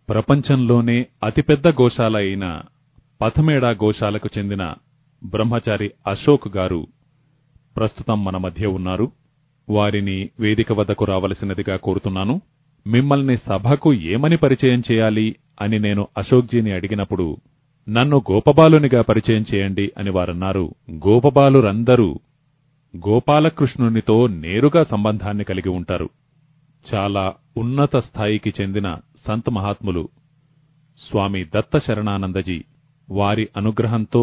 ప్రపంచంలోనే అతిపెద్ద గోశాల అయిన పథమేడా గోశాలకు చెందిన బ్రహ్మచారి అశోక్ గారు ప్రస్తుతం మన మధ్య ఉన్నారు వారిని వేదిక వద్దకు రావలసినదిగా కోరుతున్నాను మిమ్మల్ని సభకు ఏమని పరిచయం చేయాలి అని నేను అశోక్జీని అడిగినప్పుడు నన్ను గోపబాలునిగా పరిచయం చేయండి అని వారన్నారు గోపబాలురందరూ గోపాలకృష్ణునితో నేరుగా సంబంధాన్ని కలిగి ఉంటారు చాలా ఉన్నత స్థాయికి చెందిన సంత్ మహాత్ములు స్వామి దత్త శరణానందజీ వారి అనుగ్రహంతో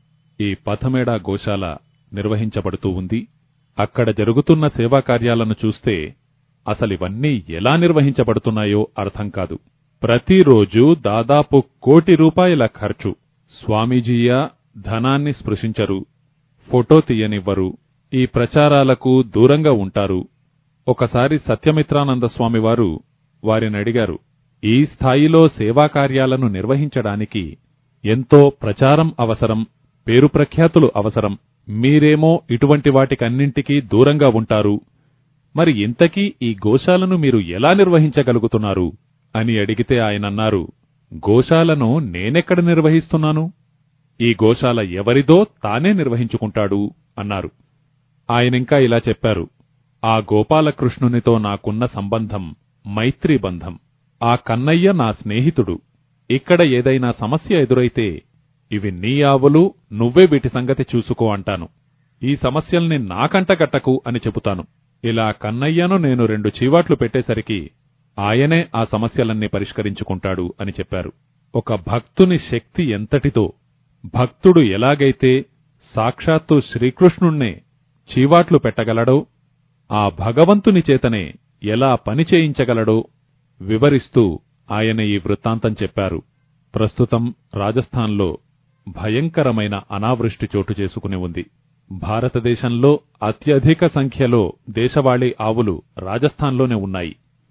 ఈ పథమేడా గోశాల నిర్వహించబడుతూ ఉంది అక్కడ జరుగుతున్న సేవా కార్యాలను చూస్తే అసలివన్నీ ఎలా నిర్వహించబడుతున్నాయో అర్థం కాదు ప్రతిరోజు దాదాపు కోటి రూపాయల ఖర్చు స్వామీజీయ ధనాన్ని స్పృశించరు ఫోటో తీయనివ్వరు ఈ ప్రచారాలకు దూరంగా ఉంటారు ఒకసారి సత్యమిత్రానంద స్వామివారు వారిని అడిగారు ఈ స్థాయిలో సేవా కార్యాలను నిర్వహించడానికి ఎంతో ప్రచారం అవసరం పేరు ప్రఖ్యాతులు అవసరం మీరేమో ఇటువంటి వాటికన్నింటికీ దూరంగా ఉంటారు మరి ఇంతకీ ఈ గోశాలను మీరు ఎలా నిర్వహించగలుగుతున్నారు అని అడిగితే ఆయనన్నారు గోశాలను నేనెక్కడ నిర్వహిస్తున్నాను ఈ గోశాల ఎవరిదో తానే నిర్వహించుకుంటాడు అన్నారు ఆయనింకా ఇలా చెప్పారు ఆ గోపాలకృష్ణునితో నాకున్న సంబంధం మైత్రీ బంధం ఆ కన్నయ్య నా స్నేహితుడు ఇక్కడ ఏదైనా సమస్య ఎదురైతే ఇవి నీ ఆవులు నువ్వే వీటి సంగతి చూసుకో అంటాను ఈ సమస్యల్ని నాకంటగట్టకు అని చెబుతాను ఇలా కన్నయ్యను నేను రెండు చీవాట్లు పెట్టేసరికి ఆయనే ఆ సమస్యలన్నీ పరిష్కరించుకుంటాడు అని చెప్పారు ఒక భక్తుని శక్తి ఎంతటితో భక్తుడు ఎలాగైతే సాక్షాత్తు శ్రీకృష్ణుణ్ణే చీవాట్లు పెట్టగలడో ఆ భగవంతుని చేతనే ఎలా పని చేయించగలడో వివరిస్తూ ఆయన ఈ వృత్తాంతం చెప్పారు ప్రస్తుతం రాజస్థాన్లో భయంకరమైన అనావృష్టి చోటు చేసుకుని ఉంది భారతదేశంలో అత్యధిక సంఖ్యలో దేశవాళీ ఆవులు రాజస్థాన్లోనే ఉన్నాయి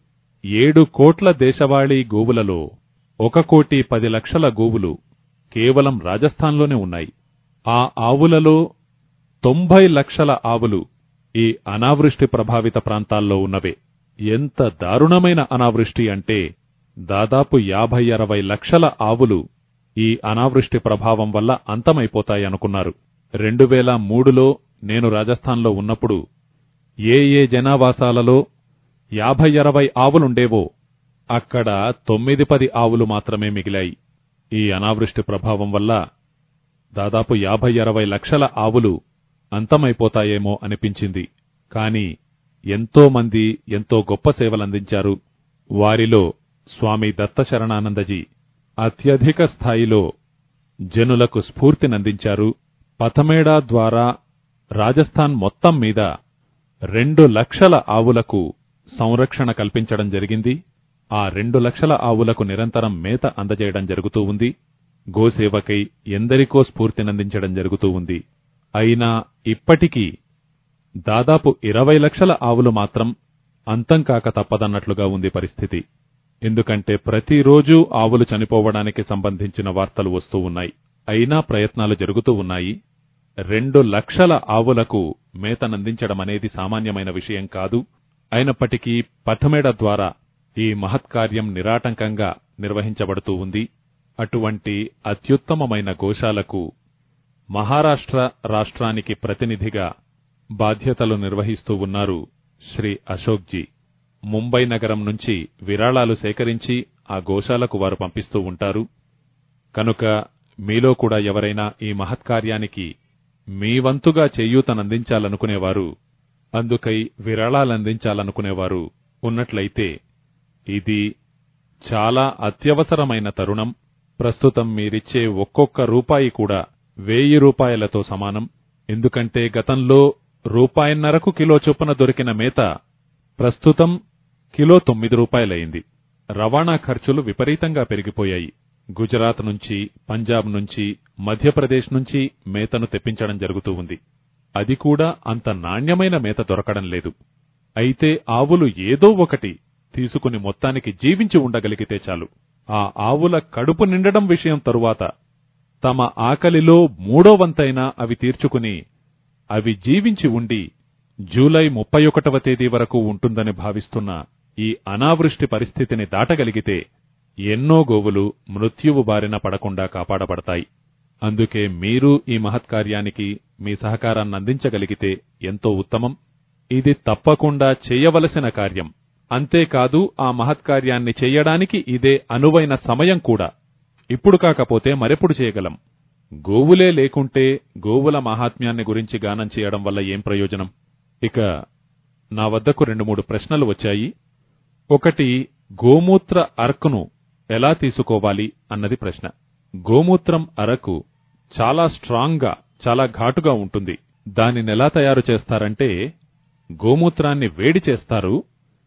ఏడు కోట్ల దేశవాళీ గోవులలో ఒక కోటి పది లక్షల గోవులు కేవలం రాజస్థాన్లోనే ఉన్నాయి ఆ ఆవులలో తొంభై లక్షల ఆవులు ఈ అనావృష్టి ప్రభావిత ప్రాంతాల్లో ఉన్నవే ఎంత దారుణమైన అనావృష్టి అంటే దాదాపు యాభై అరవై లక్షల ఆవులు ఈ అనావృష్టి ప్రభావం వల్ల అంతమైపోతాయనుకున్నారు రెండు వేల మూడులో నేను రాజస్థాన్లో ఉన్నప్పుడు ఏ ఏ జనావాసాలలో యాభై అరవై ఆవులుండేవో అక్కడ తొమ్మిది పది ఆవులు మాత్రమే మిగిలాయి ఈ అనావృష్టి ప్రభావం వల్ల దాదాపు యాభై అరవై లక్షల ఆవులు అంతమైపోతాయేమో అనిపించింది కాని ఎంతో మంది ఎంతో గొప్ప సేవలందించారు వారిలో స్వామి దత్త శరణానందజీ అత్యధిక స్థాయిలో జనులకు స్ఫూర్తినందించారు పథమేడా ద్వారా రాజస్థాన్ మొత్తం మీద రెండు లక్షల ఆవులకు సంరక్షణ కల్పించడం జరిగింది ఆ రెండు లక్షల ఆవులకు నిరంతరం మేత అందజేయడం జరుగుతూ ఉంది గోసేవకై ఎందరికో స్ఫూర్తినందించడం జరుగుతూ ఉంది అయినా ఇప్పటికీ దాదాపు ఇరవై లక్షల ఆవులు మాత్రం అంతం కాక తప్పదన్నట్లుగా ఉంది పరిస్థితి ఎందుకంటే ప్రతిరోజూ ఆవులు చనిపోవడానికి సంబంధించిన వార్తలు వస్తూ ఉన్నాయి అయినా ప్రయత్నాలు జరుగుతూ ఉన్నాయి రెండు లక్షల ఆవులకు మేతనందించడం అనేది సామాన్యమైన విషయం కాదు అయినప్పటికీ పథమేడ ద్వారా ఈ మహత్కార్యం నిరాటంకంగా నిర్వహించబడుతూ ఉంది అటువంటి అత్యుత్తమమైన గోశాలకు మహారాష్ట్ర రాష్ట్రానికి ప్రతినిధిగా బాధ్యతలు నిర్వహిస్తూ ఉన్నారు శ్రీ అశోక్జీ ముంబై నగరం నుంచి విరాళాలు సేకరించి ఆ గోశాలకు వారు పంపిస్తూ ఉంటారు కనుక మీలో కూడా ఎవరైనా ఈ మహత్కార్యానికి మీ వంతుగా చేయూతనందించాలనుకునేవారు అందుకై విరాళాలందించాలనుకునేవారు ఉన్నట్లయితే ఇది చాలా అత్యవసరమైన తరుణం ప్రస్తుతం మీరిచ్చే ఒక్కొక్క రూపాయి కూడా వేయి రూపాయలతో సమానం ఎందుకంటే గతంలో రూపాయన్నరకు కిలో చొప్పున దొరికిన మేత ప్రస్తుతం కిలో తొమ్మిది రూపాయలయింది రవాణా ఖర్చులు విపరీతంగా పెరిగిపోయాయి గుజరాత్ నుంచి పంజాబ్ నుంచి మధ్యప్రదేశ్ నుంచి మేతను తెప్పించడం జరుగుతూ ఉంది అది కూడా అంత నాణ్యమైన మేత దొరకడం లేదు అయితే ఆవులు ఏదో ఒకటి తీసుకుని మొత్తానికి జీవించి ఉండగలిగితే చాలు ఆ ఆవుల కడుపు నిండడం విషయం తరువాత తమ ఆకలిలో మూడో వంతైనా అవి తీర్చుకుని అవి జీవించి ఉండి జూలై ముప్పై ఒకటవ తేదీ వరకు ఉంటుందని భావిస్తున్న ఈ అనావృష్టి పరిస్థితిని దాటగలిగితే ఎన్నో గోవులు మృత్యువు బారిన పడకుండా కాపాడబడతాయి అందుకే మీరు ఈ మహత్కార్యానికి మీ సహకారాన్ని అందించగలిగితే ఎంతో ఉత్తమం ఇది తప్పకుండా చేయవలసిన కార్యం అంతేకాదు ఆ మహత్కార్యాన్ని చెయ్యడానికి ఇదే అనువైన సమయం కూడా ఇప్పుడు కాకపోతే మరెప్పుడు చేయగలం గోవులే లేకుంటే గోవుల మహాత్మ్యాన్ని గురించి గానం చేయడం వల్ల ఏం ప్రయోజనం ఇక నా వద్దకు రెండు మూడు ప్రశ్నలు వచ్చాయి ఒకటి గోమూత్ర అరకును ఎలా తీసుకోవాలి అన్నది ప్రశ్న గోమూత్రం అరకు చాలా స్ట్రాంగ్గా చాలా ఘాటుగా ఉంటుంది దానిని ఎలా తయారు చేస్తారంటే గోమూత్రాన్ని వేడి చేస్తారు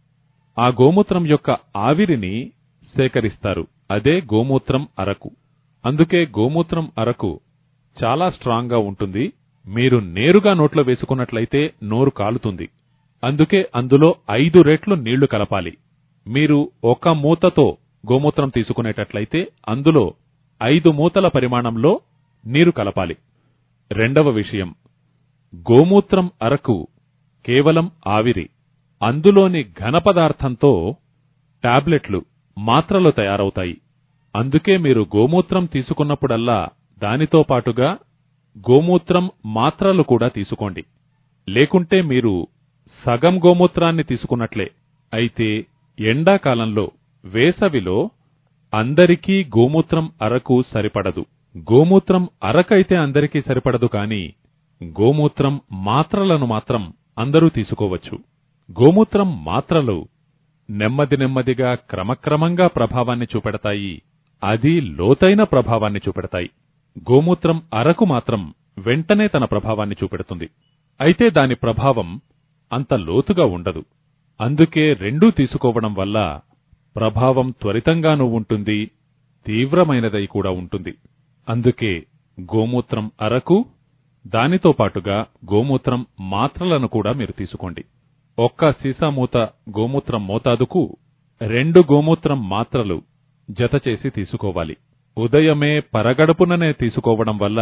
ఆ గోమూత్రం యొక్క ఆవిరిని సేకరిస్తారు అదే గోమూత్రం అరకు అందుకే గోమూత్రం అరకు చాలా స్ట్రాంగ్గా ఉంటుంది మీరు నేరుగా నోట్లో వేసుకున్నట్లయితే నోరు కాలుతుంది అందుకే అందులో ఐదు రెట్లు నీళ్లు కలపాలి మీరు ఒక మూతతో గోమూత్రం తీసుకునేటట్లయితే అందులో ఐదు మూతల పరిమాణంలో నీరు కలపాలి రెండవ విషయం గోమూత్రం అరకు కేవలం ఆవిరి అందులోని ఘన పదార్థంతో టాబ్లెట్లు మాత్రలు తయారవుతాయి అందుకే మీరు గోమూత్రం తీసుకున్నప్పుడల్లా దానితో పాటుగా గోమూత్రం మాత్రలు కూడా తీసుకోండి లేకుంటే మీరు సగం గోమూత్రాన్ని తీసుకున్నట్లే అయితే ఎండాకాలంలో వేసవిలో అందరికీ గోమూత్రం అరకు సరిపడదు గోమూత్రం అరకైతే అందరికీ సరిపడదు కాని గోమూత్రం మాత్రలను మాత్రం అందరూ తీసుకోవచ్చు గోమూత్రం మాత్రలు నెమ్మది నెమ్మదిగా క్రమక్రమంగా ప్రభావాన్ని చూపెడతాయి అది లోతైన ప్రభావాన్ని చూపెడతాయి గోమూత్రం అరకు మాత్రం వెంటనే తన ప్రభావాన్ని చూపెడుతుంది అయితే దాని ప్రభావం అంత లోతుగా ఉండదు అందుకే రెండూ తీసుకోవడం వల్ల ప్రభావం త్వరితంగానూ ఉంటుంది తీవ్రమైనదై కూడా ఉంటుంది అందుకే గోమూత్రం అరకు దానితో పాటుగా గోమూత్రం మాత్రలను కూడా మీరు తీసుకోండి ఒక్క సీసామూత గోమూత్రం మోతాదుకు రెండు గోమూత్రం మాత్రలు జత చేసి తీసుకోవాలి ఉదయమే పరగడుపుననే తీసుకోవడం వల్ల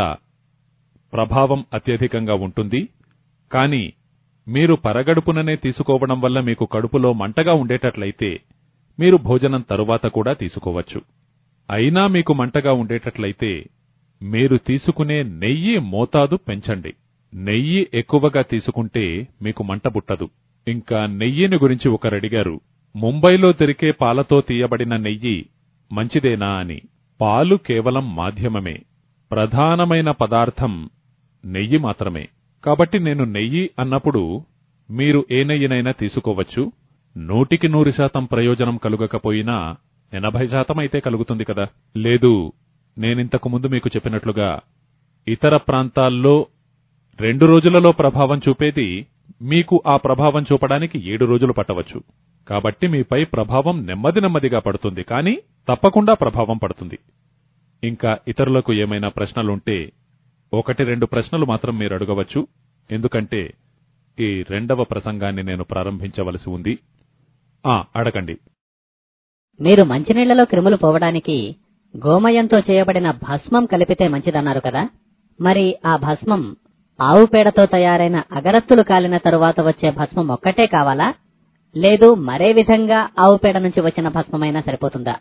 ప్రభావం అత్యధికంగా ఉంటుంది కాని మీరు పరగడుపుననే తీసుకోవడం వల్ల మీకు కడుపులో మంటగా ఉండేటట్లయితే మీరు భోజనం తరువాత కూడా తీసుకోవచ్చు అయినా మీకు మంటగా ఉండేటట్లయితే మీరు తీసుకునే నెయ్యి మోతాదు పెంచండి నెయ్యి ఎక్కువగా తీసుకుంటే మీకు మంట పుట్టదు ఇంకా నెయ్యిని గురించి ఒకరడిగారు ముంబైలో దొరికే పాలతో తీయబడిన నెయ్యి మంచిదేనా అని పాలు కేవలం మాధ్యమమే ప్రధానమైన పదార్థం నెయ్యి మాత్రమే కాబట్టి నేను నెయ్యి అన్నప్పుడు మీరు ఏ నెయ్యినైనా తీసుకోవచ్చు నూటికి నూరు శాతం ప్రయోజనం కలుగకపోయినా ఎనభై శాతం అయితే కలుగుతుంది కదా లేదు నేనింతకు ముందు మీకు చెప్పినట్లుగా ఇతర ప్రాంతాల్లో రెండు రోజులలో ప్రభావం చూపేది మీకు ఆ ప్రభావం చూపడానికి ఏడు రోజులు పట్టవచ్చు కాబట్టి మీపై ప్రభావం నెమ్మది నెమ్మదిగా పడుతుంది కానీ తప్పకుండా ప్రభావం పడుతుంది ఇంకా ఇతరులకు ఏమైనా ప్రశ్నలుంటే ఒకటి రెండు ప్రశ్నలు మాత్రం మీరు అడగవచ్చు ఎందుకంటే ఈ రెండవ ప్రసంగాన్ని నేను ప్రారంభించవలసి ఉంది ఆ అడగండి మీరు మంచినీళ్లలో క్రిములు పోవడానికి గోమయంతో చేయబడిన భస్మం కలిపితే మంచిదన్నారు కదా మరి ఆ భస్మం ఆవు పేడతో తయారైన అగరత్తులు కాలిన తరువాత వచ్చే భస్మం ఒక్కటే కావాలా లేదు మరే విధంగా ఆవు పేడ నుంచి వచ్చిన భస్మమైనా సరిపోతుందా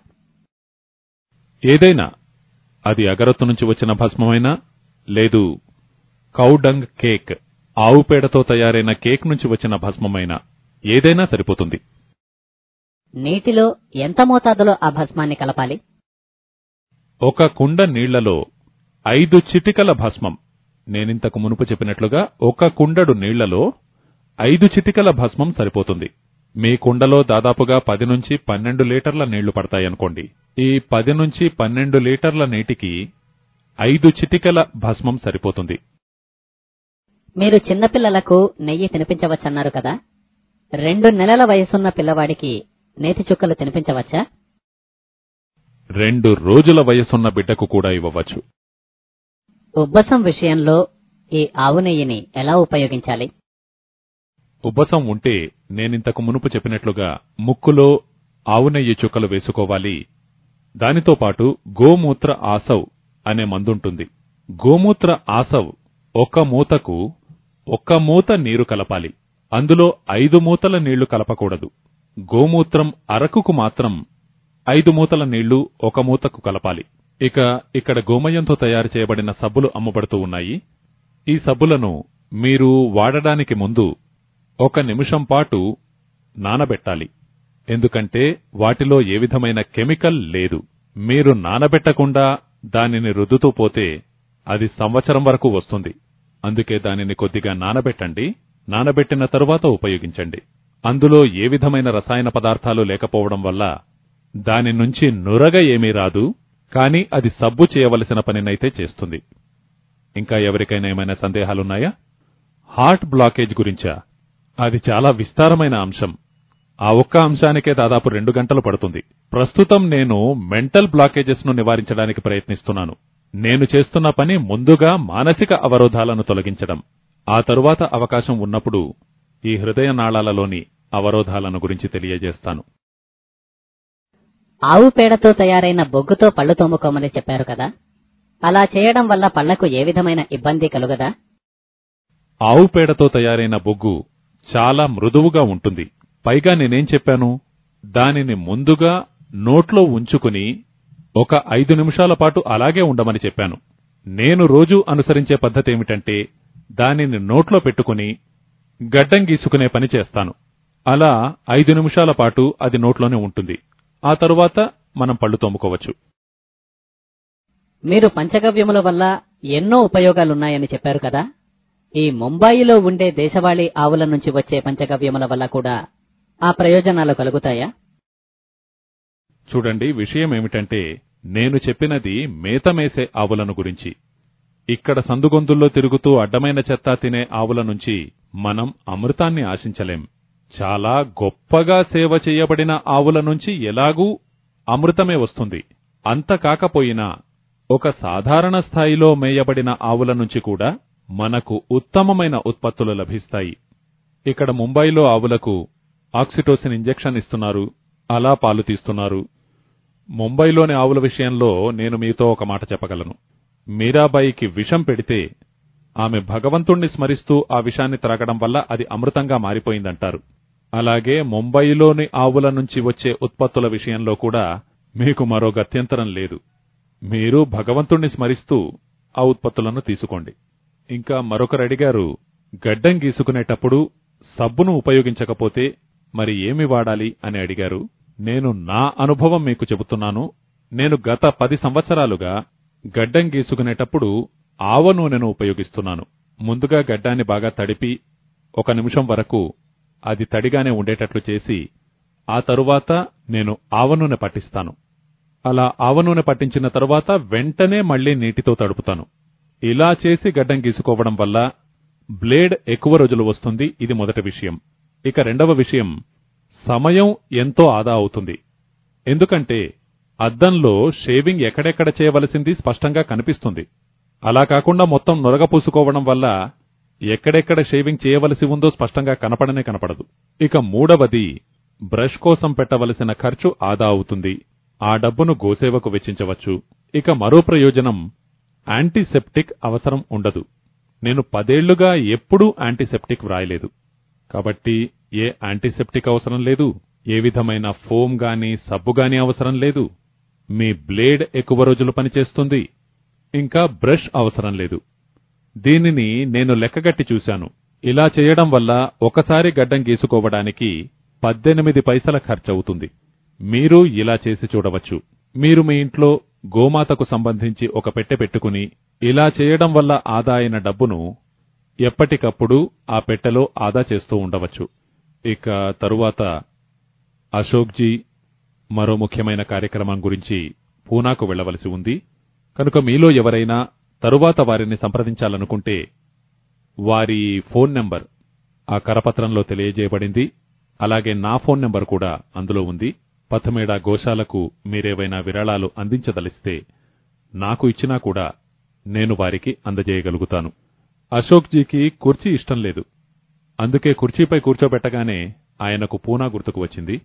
ఏదైనా అది అగరత్తు నుంచి వచ్చిన భస్మమైనా లేదు కౌడంగ్ కేక్ ఆవు పేడతో తయారైన కేక్ నుంచి వచ్చిన భస్మమైనా ఏదైనా సరిపోతుంది నీటిలో ఎంత మోతాదులో ఆ భస్మాన్ని కలపాలి ఒక కుండ నీళ్లలో ఐదు చిటికల భస్మం నేనింతకు మునుపు చెప్పినట్లుగా ఒక కుండడు నీళ్లలో ఐదు చిటికల భస్మం సరిపోతుంది మీ కుండలో దాదాపుగా పది నుంచి పన్నెండు లీటర్ల నీళ్లు పడతాయనుకోండి ఈ పది నుంచి పన్నెండు లీటర్ల నీటికి ఐదు చిటికల భస్మం సరిపోతుంది మీరు చిన్నపిల్లలకు నెయ్యి తినిపించవచ్చన్నారు కదా రెండు నెలల వయసున్న పిల్లవాడికి నేతి చుక్కలు తినిపించవచ్చా రెండు రోజుల వయసున్న బిడ్డకు కూడా ఇవ్వవచ్చు ఉబ్బసం విషయంలో ఈ ఆవు నెయ్యిని ఎలా ఉపయోగించాలి ఉబ్బసం ఉంటే నేనింతకు మునుపు చెప్పినట్లుగా ముక్కులో ఆవు నెయ్యి చుక్కలు వేసుకోవాలి దానితో పాటు గోమూత్ర ఆసవ్ అనే మందుంటుంది గోమూత్ర ఆసవ్ ఒక మూతకు ఒక్క మూత నీరు కలపాలి అందులో ఐదు మూతల నీళ్లు కలపకూడదు గోమూత్రం అరకుకు మాత్రం ఐదు మూతల నీళ్లు ఒక మూతకు కలపాలి ఇక ఇక్కడ గోమయంతో తయారు చేయబడిన సబ్బులు అమ్మబడుతూ ఉన్నాయి ఈ సబ్బులను మీరు వాడడానికి ముందు ఒక నిమిషం పాటు నానబెట్టాలి ఎందుకంటే వాటిలో ఏ విధమైన కెమికల్ లేదు మీరు నానబెట్టకుండా దానిని రుద్దుతూ పోతే అది సంవత్సరం వరకు వస్తుంది అందుకే దానిని కొద్దిగా నానబెట్టండి నానబెట్టిన తరువాత ఉపయోగించండి అందులో ఏ విధమైన రసాయన పదార్థాలు లేకపోవడం వల్ల దాని నుంచి నురగ ఏమీ రాదు కానీ అది సబ్బు చేయవలసిన పనినైతే చేస్తుంది ఇంకా ఎవరికైనా ఏమైనా సందేహాలున్నాయా హార్ట్ బ్లాకేజ్ గురించా అది చాలా విస్తారమైన అంశం ఆ ఒక్క అంశానికే దాదాపు రెండు గంటలు పడుతుంది ప్రస్తుతం నేను మెంటల్ బ్లాకేజెస్ ను నివారించడానికి ప్రయత్నిస్తున్నాను నేను చేస్తున్న పని ముందుగా మానసిక అవరోధాలను తొలగించడం ఆ తరువాత అవకాశం ఉన్నప్పుడు ఈ హృదయ నాళాలలోని అవరోధాలను గురించి తెలియజేస్తాను ఆవు పేడతో తయారైన బొగ్గుతో పళ్ళు తోముకోమని చెప్పారు కదా అలా చేయడం వల్ల పళ్లకు ఏ విధమైన ఇబ్బంది కలుగదా ఆవు పేడతో తయారైన బొగ్గు చాలా మృదువుగా ఉంటుంది పైగా నేనేం చెప్పాను దానిని ముందుగా నోట్లో ఉంచుకుని ఒక ఐదు నిమిషాల పాటు అలాగే ఉండమని చెప్పాను నేను రోజూ అనుసరించే పద్ధతి ఏమిటంటే దానిని నోట్లో పెట్టుకుని గడ్డం గీసుకునే పని చేస్తాను అలా ఐదు నిమిషాల పాటు అది నోట్లోనే ఉంటుంది ఆ తరువాత మనం పళ్ళు తోముకోవచ్చు మీరు పంచగవ్యముల వల్ల ఎన్నో ఉపయోగాలున్నాయని చెప్పారు కదా ఈ ముంబాయిలో ఉండే దేశవాళీ ఆవుల నుంచి వచ్చే పంచగవ్యముల వల్ల కూడా ఆ ప్రయోజనాలు కలుగుతాయా చూడండి విషయం ఏమిటంటే నేను చెప్పినది మేతమేసే ఆవులను గురించి ఇక్కడ సందుగొందుల్లో తిరుగుతూ అడ్డమైన చెత్త తినే ఆవుల నుంచి మనం అమృతాన్ని ఆశించలేం చాలా గొప్పగా సేవ చేయబడిన ఆవుల నుంచి ఎలాగూ అమృతమే వస్తుంది అంత కాకపోయినా ఒక సాధారణ స్థాయిలో మేయబడిన ఆవుల నుంచి కూడా మనకు ఉత్తమమైన ఉత్పత్తులు లభిస్తాయి ఇక్కడ ముంబైలో ఆవులకు ఆక్సిటోసిన్ ఇంజెక్షన్ ఇస్తున్నారు అలా పాలు తీస్తున్నారు ముంబైలోని ఆవుల విషయంలో నేను మీతో ఒక మాట చెప్పగలను మీరాబాయికి విషం పెడితే ఆమె భగవంతుణ్ణి స్మరిస్తూ ఆ విషాన్ని త్రాగడం వల్ల అది అమృతంగా మారిపోయిందంటారు అలాగే ముంబైలోని ఆవుల నుంచి వచ్చే ఉత్పత్తుల విషయంలో కూడా మీకు మరో గత్యంతరం లేదు మీరు భగవంతుణ్ణి స్మరిస్తూ ఆ ఉత్పత్తులను తీసుకోండి ఇంకా మరొకరు అడిగారు గడ్డం గీసుకునేటప్పుడు సబ్బును ఉపయోగించకపోతే మరి ఏమి వాడాలి అని అడిగారు నేను నా అనుభవం మీకు చెబుతున్నాను నేను గత పది సంవత్సరాలుగా గడ్డం గీసుకునేటప్పుడు ఆవ నూనెను ఉపయోగిస్తున్నాను ముందుగా గడ్డాన్ని బాగా తడిపి ఒక నిమిషం వరకు అది తడిగానే ఉండేటట్లు చేసి ఆ తరువాత నేను ఆవ నూనె పట్టిస్తాను అలా ఆవ నూనె పట్టించిన తరువాత వెంటనే మళ్లీ నీటితో తడుపుతాను ఇలా చేసి గడ్డం గీసుకోవడం వల్ల బ్లేడ్ ఎక్కువ రోజులు వస్తుంది ఇది మొదటి విషయం ఇక రెండవ విషయం సమయం ఎంతో ఆదా అవుతుంది ఎందుకంటే అద్దంలో షేవింగ్ ఎక్కడెక్కడ చేయవలసింది స్పష్టంగా కనిపిస్తుంది అలా కాకుండా మొత్తం నొరగ పూసుకోవడం వల్ల ఎక్కడెక్కడ షేవింగ్ చేయవలసి ఉందో స్పష్టంగా కనపడనే కనపడదు ఇక మూడవది బ్రష్ కోసం పెట్టవలసిన ఖర్చు ఆదా అవుతుంది ఆ డబ్బును గోసేవకు వెచ్చించవచ్చు ఇక మరో ప్రయోజనం యాంటీసెప్టిక్ అవసరం ఉండదు నేను పదేళ్లుగా ఎప్పుడూ యాంటీసెప్టిక్ వ్రాయలేదు కాబట్టి ఏ యాంటీసెప్టిక్ అవసరం లేదు ఏ విధమైన ఫోమ్ గాని సబ్బు గాని అవసరం లేదు మీ బ్లేడ్ ఎక్కువ రోజులు పనిచేస్తుంది ఇంకా బ్రష్ అవసరం లేదు దీనిని నేను లెక్కగట్టి చూశాను ఇలా చేయడం వల్ల ఒకసారి గడ్డం గీసుకోవడానికి పద్దెనిమిది పైసల ఖర్చవుతుంది మీరు ఇలా చేసి చూడవచ్చు మీరు మీ ఇంట్లో గోమాతకు సంబంధించి ఒక పెట్టె పెట్టుకుని ఇలా చేయడం వల్ల ఆదా అయిన డబ్బును ఎప్పటికప్పుడు ఆ పెట్టెలో ఆదా చేస్తూ ఉండవచ్చు ఇక తరువాత అశోక్జీ మరో ముఖ్యమైన కార్యక్రమం గురించి పూనాకు వెళ్లవలసి ఉంది కనుక మీలో ఎవరైనా తరువాత వారిని సంప్రదించాలనుకుంటే వారి ఫోన్ నెంబర్ ఆ కరపత్రంలో తెలియజేయబడింది అలాగే నా ఫోన్ నెంబర్ కూడా అందులో ఉంది పథమేడ గోశాలకు మీరేవైనా విరాళాలు అందించదలిస్తే నాకు ఇచ్చినా కూడా నేను వారికి అందజేయగలుగుతాను అశోక్జీకి కుర్చీ ఇష్టం లేదు అందుకే కుర్చీపై కూర్చోబెట్టగానే ఆయనకు పూనా గుర్తుకు వచ్చింది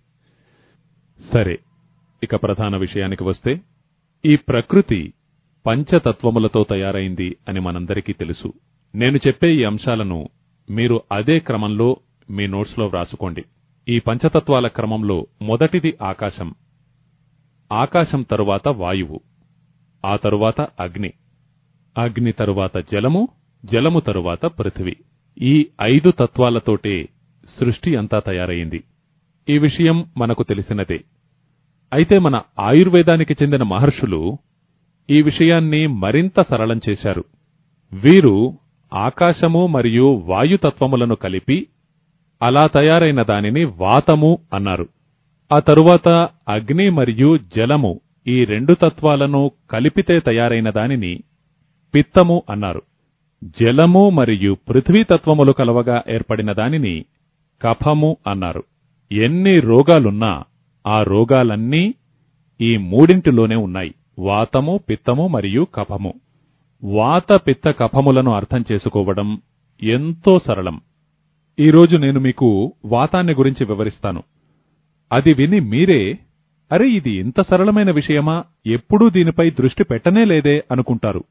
సరే ఇక ప్రధాన విషయానికి వస్తే ఈ ప్రకృతి పంచతత్వములతో తయారైంది అని మనందరికీ తెలుసు నేను చెప్పే ఈ అంశాలను మీరు అదే క్రమంలో మీ నోట్స్లో వ్రాసుకోండి ఈ పంచతత్వాల క్రమంలో మొదటిది ఆకాశం ఆకాశం తరువాత వాయువు ఆ తరువాత అగ్ని అగ్ని తరువాత జలము జలము తరువాత పృథివీ ఈ ఐదు తత్వాలతోటే సృష్టి అంతా తయారయింది ఈ విషయం మనకు తెలిసినదే అయితే మన ఆయుర్వేదానికి చెందిన మహర్షులు ఈ విషయాన్ని మరింత సరళం చేశారు వీరు ఆకాశము మరియు వాయుతత్వములను కలిపి అలా తయారైన దానిని వాతము అన్నారు ఆ తరువాత అగ్ని మరియు జలము ఈ రెండు తత్వాలను కలిపితే తయారైన దానిని పిత్తము అన్నారు జలము మరియు పృథ్వీ తత్వములు కలవగా ఏర్పడిన దానిని కఫము అన్నారు ఎన్ని రోగాలున్నా ఆ రోగాలన్నీ ఈ మూడింటిలోనే ఉన్నాయి వాతము పిత్తము మరియు కఫము వాత పిత్త కఫములను అర్థం చేసుకోవడం ఎంతో సరళం ఈరోజు నేను మీకు వాతాన్ని గురించి వివరిస్తాను అది విని మీరే అరే ఇది ఇంత సరళమైన విషయమా ఎప్పుడూ దీనిపై దృష్టి పెట్టనే లేదే అనుకుంటారు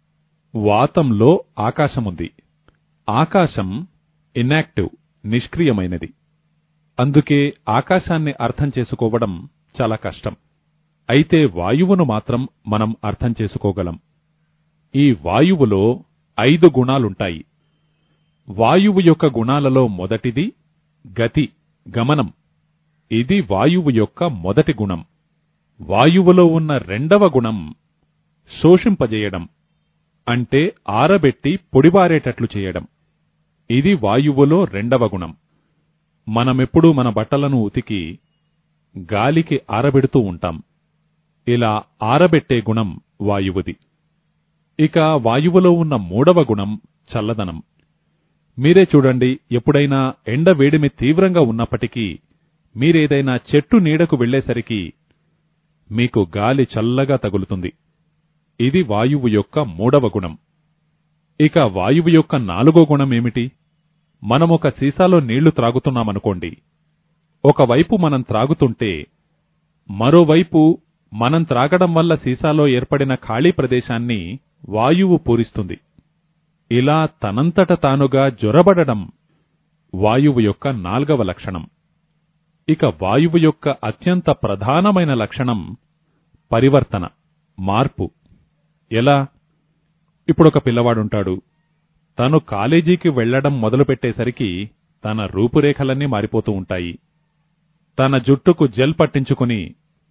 వాతంలో ఆకాశముంది ఆకాశం ఇనాక్టివ్ నిష్క్రియమైనది అందుకే ఆకాశాన్ని అర్థం చేసుకోవడం చాలా కష్టం అయితే వాయువును మాత్రం మనం అర్థం చేసుకోగలం ఈ వాయువులో ఐదు గుణాలుంటాయి వాయువు యొక్క గుణాలలో మొదటిది గతి గమనం ఇది వాయువు యొక్క మొదటి గుణం వాయువులో ఉన్న రెండవ గుణం శోషింపజేయడం అంటే ఆరబెట్టి పొడిబారేటట్లు చేయడం ఇది వాయువులో రెండవ గుణం మనమెప్పుడూ మన బట్టలను ఉతికి గాలికి ఆరబెడుతూ ఉంటాం ఇలా ఆరబెట్టే గుణం వాయువుది ఇక వాయువులో ఉన్న మూడవ గుణం చల్లదనం మీరే చూడండి ఎప్పుడైనా ఎండ వేడిమి తీవ్రంగా ఉన్నప్పటికీ మీరేదైనా చెట్టు నీడకు వెళ్లేసరికి మీకు గాలి చల్లగా తగులుతుంది ఇది వాయువు యొక్క మూడవ గుణం ఇక వాయువు యొక్క నాలుగో గుణం ఏమిటి మనమొక సీసాలో నీళ్లు త్రాగుతున్నామనుకోండి ఒకవైపు మనం త్రాగుతుంటే మరోవైపు మనం త్రాగడం వల్ల సీసాలో ఏర్పడిన ఖాళీ ప్రదేశాన్ని వాయువు పూరిస్తుంది ఇలా తనంతట తానుగా జ్వరబడడం వాయువు యొక్క నాల్గవ లక్షణం ఇక వాయువు యొక్క అత్యంత ప్రధానమైన లక్షణం పరివర్తన మార్పు ఎలా ఇప్పుడొక పిల్లవాడుంటాడు తను కాలేజీకి వెళ్లడం మొదలుపెట్టేసరికి తన రూపురేఖలన్నీ మారిపోతూ ఉంటాయి తన జుట్టుకు జెల్ పట్టించుకుని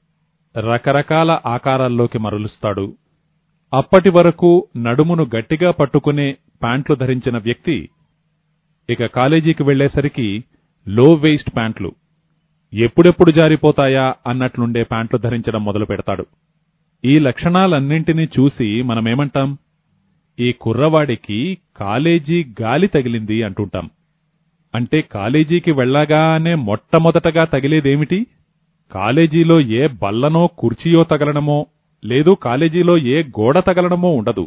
రకరకాల ఆకారాల్లోకి మరలుస్తాడు అప్పటి వరకు నడుమును గట్టిగా పట్టుకునే ప్యాంట్లు ధరించిన వ్యక్తి ఇక కాలేజీకి వెళ్లేసరికి లో వేస్ట్ ప్యాంట్లు ఎప్పుడెప్పుడు జారిపోతాయా అన్నట్లుండే ప్యాంట్లు ధరించడం మొదలు పెడతాడు ఈ లక్షణాలన్నింటినీ చూసి మనమేమంటాం ఈ కుర్రవాడికి కాలేజీ గాలి తగిలింది అంటుంటాం అంటే కాలేజీకి వెళ్ళగానే మొట్టమొదటగా తగిలేదేమిటి కాలేజీలో ఏ బల్లనో కుర్చీయో తగలడమో లేదు కాలేజీలో ఏ గోడ తగలడమో ఉండదు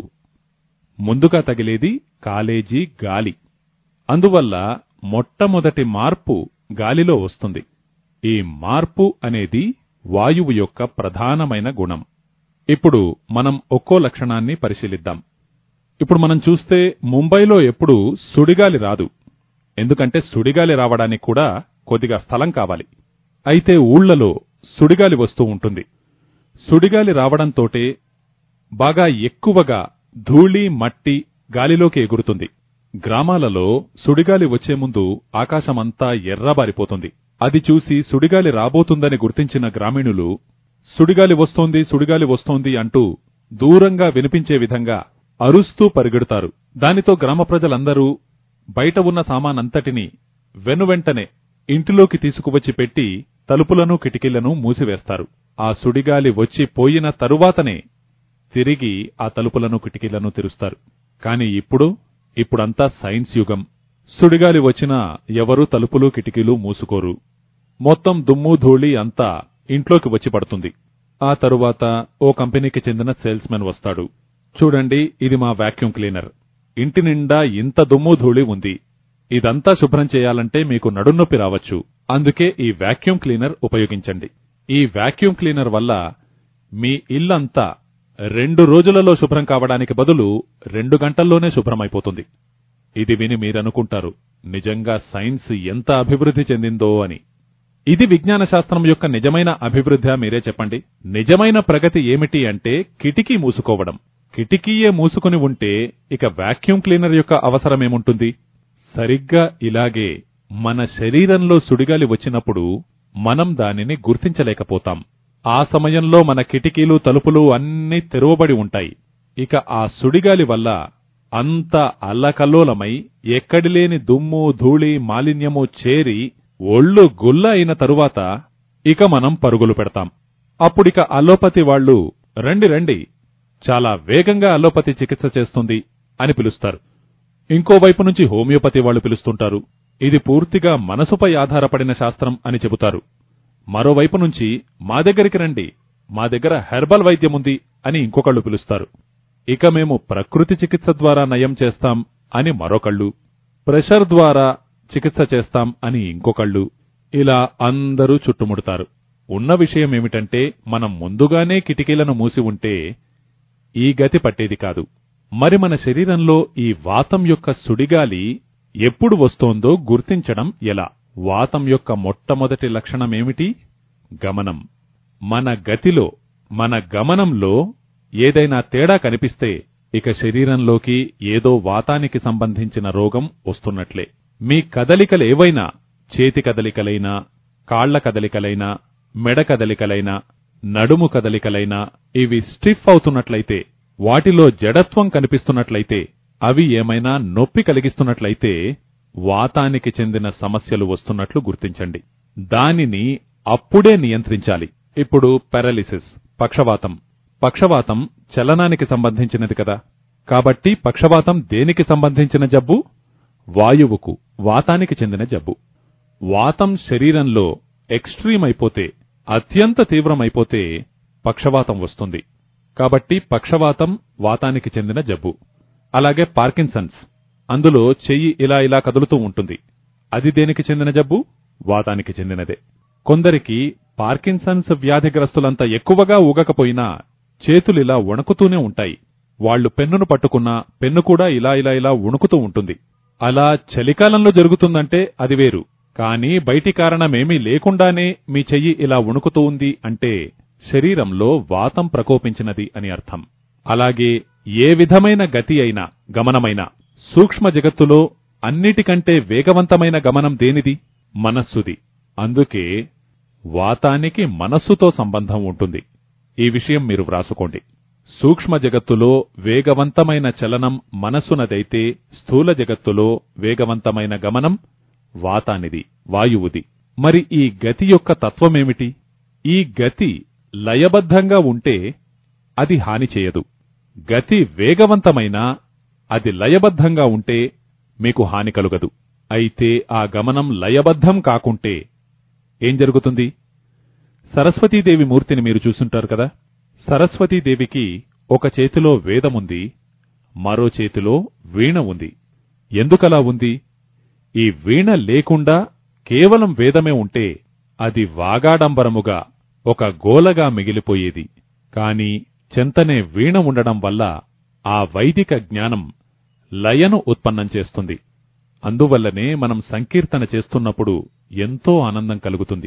ముందుగా తగిలేది కాలేజీ గాలి అందువల్ల మొట్టమొదటి మార్పు గాలిలో వస్తుంది ఈ మార్పు అనేది వాయువు యొక్క ప్రధానమైన గుణం ఇప్పుడు మనం ఒక్కో లక్షణాన్ని పరిశీలిద్దాం ఇప్పుడు మనం చూస్తే ముంబైలో ఎప్పుడూ సుడిగాలి రాదు ఎందుకంటే సుడిగాలి రావడానికి కూడా కొద్దిగా స్థలం కావాలి అయితే ఊళ్లలో సుడిగాలి వస్తూ ఉంటుంది సుడిగాలి రావడంతోటే బాగా ఎక్కువగా ధూళి మట్టి గాలిలోకి ఎగురుతుంది గ్రామాలలో సుడిగాలి వచ్చే ముందు ఆకాశమంతా ఎర్రబారిపోతుంది అది చూసి సుడిగాలి రాబోతుందని గుర్తించిన గ్రామీణులు సుడిగాలి వస్తోంది సుడిగాలి వస్తోంది అంటూ దూరంగా వినిపించే విధంగా అరుస్తూ పరిగెడతారు దానితో గ్రామ ప్రజలందరూ బయట ఉన్న సామానంతటినీ వెనువెంటనే ఇంటిలోకి తీసుకువచ్చి పెట్టి తలుపులను కిటికీలను మూసివేస్తారు ఆ సుడిగాలి వచ్చి పోయిన తరువాతనే తిరిగి ఆ తలుపులను కిటికీలను తెరుస్తారు కాని ఇప్పుడు ఇప్పుడంతా సైన్స్ యుగం సుడిగాలి వచ్చినా ఎవరూ తలుపులు కిటికీలు మూసుకోరు మొత్తం దుమ్ము ధూళి అంతా ఇంట్లోకి వచ్చి పడుతుంది ఆ తరువాత ఓ కంపెనీకి చెందిన సేల్స్మెన్ వస్తాడు చూడండి ఇది మా వాక్యూమ్ క్లీనర్ ఇంటి నిండా ఇంత దుమ్ము ధూళి ఉంది ఇదంతా శుభ్రం చేయాలంటే మీకు నడునొప్పి రావచ్చు అందుకే ఈ వాక్యూమ్ క్లీనర్ ఉపయోగించండి ఈ వాక్యూమ్ క్లీనర్ వల్ల మీ ఇల్లంతా రెండు రోజులలో శుభ్రం కావడానికి బదులు రెండు గంటల్లోనే శుభ్రమైపోతుంది ఇది విని మీరనుకుంటారు నిజంగా సైన్స్ ఎంత అభివృద్ధి చెందిందో అని ఇది విజ్ఞాన శాస్త్రం యొక్క నిజమైన అభివృద్ధి మీరే చెప్పండి నిజమైన ప్రగతి ఏమిటి అంటే కిటికీ మూసుకోవడం కిటికీయే మూసుకుని ఉంటే ఇక వాక్యూమ్ క్లీనర్ యొక్క అవసరమేముంటుంది సరిగ్గా ఇలాగే మన శరీరంలో సుడిగాలి వచ్చినప్పుడు మనం దానిని గుర్తించలేకపోతాం ఆ సమయంలో మన కిటికీలు తలుపులు అన్నీ తెరవబడి ఉంటాయి ఇక ఆ సుడిగాలి వల్ల అంత అల్లకల్లోలమై ఎక్కడిలేని దుమ్ము ధూళి మాలిన్యము చేరి ఒళ్ళు గుల్ల అయిన తరువాత ఇక మనం పరుగులు పెడతాం అప్పుడిక అల్లోపతి వాళ్ళు రండి రండి చాలా వేగంగా అల్లోపతి చికిత్స చేస్తుంది అని పిలుస్తారు ఇంకోవైపు నుంచి హోమియోపతి వాళ్ళు పిలుస్తుంటారు ఇది పూర్తిగా మనసుపై ఆధారపడిన శాస్త్రం అని చెబుతారు మరోవైపు నుంచి మా దగ్గరికి రండి మా దగ్గర హెర్బల్ వైద్యముంది అని ఇంకొకళ్ళు పిలుస్తారు ఇక మేము ప్రకృతి చికిత్స ద్వారా నయం చేస్తాం అని మరొకళ్ళు ప్రెషర్ ద్వారా చికిత్స చేస్తాం అని ఇంకొకళ్ళు ఇలా అందరూ చుట్టుముడతారు ఉన్న విషయం ఏమిటంటే మనం ముందుగానే కిటికీలను మూసి ఉంటే ఈ గతి పట్టేది కాదు మరి మన శరీరంలో ఈ వాతం యొక్క సుడిగాలి ఎప్పుడు వస్తోందో గుర్తించడం ఎలా వాతం యొక్క మొట్టమొదటి లక్షణమేమిటి గమనం మన గతిలో మన గమనంలో ఏదైనా తేడా కనిపిస్తే ఇక శరీరంలోకి ఏదో వాతానికి సంబంధించిన రోగం వస్తున్నట్లే మీ కదలికలేవైనా చేతి కదలికలైనా కాళ్ల కదలికలైనా మెడ కదలికలైనా నడుము కదలికలైనా ఇవి స్టిఫ్ అవుతున్నట్లయితే వాటిలో జడత్వం కనిపిస్తున్నట్లయితే అవి ఏమైనా నొప్పి కలిగిస్తున్నట్లయితే వాతానికి చెందిన సమస్యలు వస్తున్నట్లు గుర్తించండి దానిని అప్పుడే నియంత్రించాలి ఇప్పుడు పారాలిసిస్ పక్షవాతం పక్షవాతం చలనానికి సంబంధించినది కదా కాబట్టి పక్షవాతం దేనికి సంబంధించిన జబ్బు వాయువుకు వాతానికి చెందిన జబ్బు వాతం శరీరంలో ఎక్స్ట్రీమ్ అయిపోతే అత్యంత తీవ్రమైపోతే పక్షవాతం వస్తుంది కాబట్టి పక్షవాతం వాతానికి చెందిన జబ్బు అలాగే పార్కిన్సన్స్ అందులో చెయ్యి ఇలా ఇలా కదులుతూ ఉంటుంది అది దేనికి చెందిన జబ్బు వాతానికి చెందినదే కొందరికి పార్కిన్సన్స్ వ్యాధిగ్రస్తులంత ఎక్కువగా ఊగకపోయినా చేతులిలా వణుకుతూనే ఉంటాయి వాళ్లు పెన్నును పట్టుకున్నా పెన్ను కూడా ఇలా ఇలా ఇలా వణుకుతూ ఉంటుంది అలా చలికాలంలో జరుగుతుందంటే అది వేరు కానీ బయటి కారణమేమీ లేకుండానే మీ చెయ్యి ఇలా వణుకుతూ ఉంది అంటే శరీరంలో వాతం ప్రకోపించినది అని అర్థం అలాగే ఏ విధమైన గతి అయినా గమనమైనా సూక్ష్మ జగత్తులో అన్నిటికంటే వేగవంతమైన గమనం దేనిది మనస్సుది అందుకే వాతానికి మనస్సుతో సంబంధం ఉంటుంది ఈ విషయం మీరు వ్రాసుకోండి సూక్ష్మ జగత్తులో వేగవంతమైన చలనం మనస్సునదైతే స్థూల జగత్తులో వేగవంతమైన గమనం వాతానిది వాయువుది మరి ఈ గతి యొక్క తత్వమేమిటి ఈ గతి లయబద్ధంగా ఉంటే అది హాని చేయదు గతి వేగవంతమైనా అది లయబద్ధంగా ఉంటే మీకు హాని కలుగదు అయితే ఆ గమనం లయబద్ధం కాకుంటే ఏం జరుగుతుంది సరస్వతీదేవి మూర్తిని మీరు చూసుంటారు కదా సరస్వతీదేవికి ఒక చేతిలో వేదముంది మరో చేతిలో వీణ ఉంది ఎందుకలా ఉంది ఈ వీణ లేకుండా కేవలం వేదమే ఉంటే అది వాగాడంబరముగా ఒక గోలగా మిగిలిపోయేది కాని చెంతనే వీణ ఉండడం వల్ల ఆ వైదిక జ్ఞానం లయను ఉత్పన్నం చేస్తుంది అందువల్లనే మనం సంకీర్తన చేస్తున్నప్పుడు ఎంతో ఆనందం కలుగుతుంది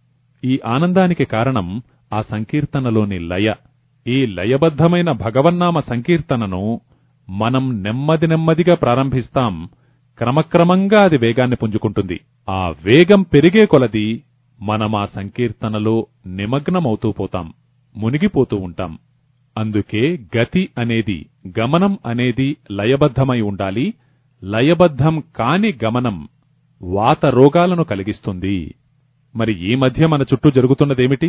ఈ ఆనందానికి కారణం ఆ సంకీర్తనలోని లయ ఈ లయబద్ధమైన భగవన్నామ సంకీర్తనను మనం నెమ్మది నెమ్మదిగా ప్రారంభిస్తాం క్రమక్రమంగా అది వేగాన్ని పుంజుకుంటుంది ఆ వేగం పెరిగే కొలది మనం ఆ సంకీర్తనలో నిమగ్నమవుతూ పోతాం మునిగిపోతూ ఉంటాం అందుకే గతి అనేది గమనం అనేది లయబద్ధమై ఉండాలి లయబద్ధం కాని గమనం వాత రోగాలను కలిగిస్తుంది మరి ఈ మధ్య మన చుట్టూ జరుగుతున్నదేమిటి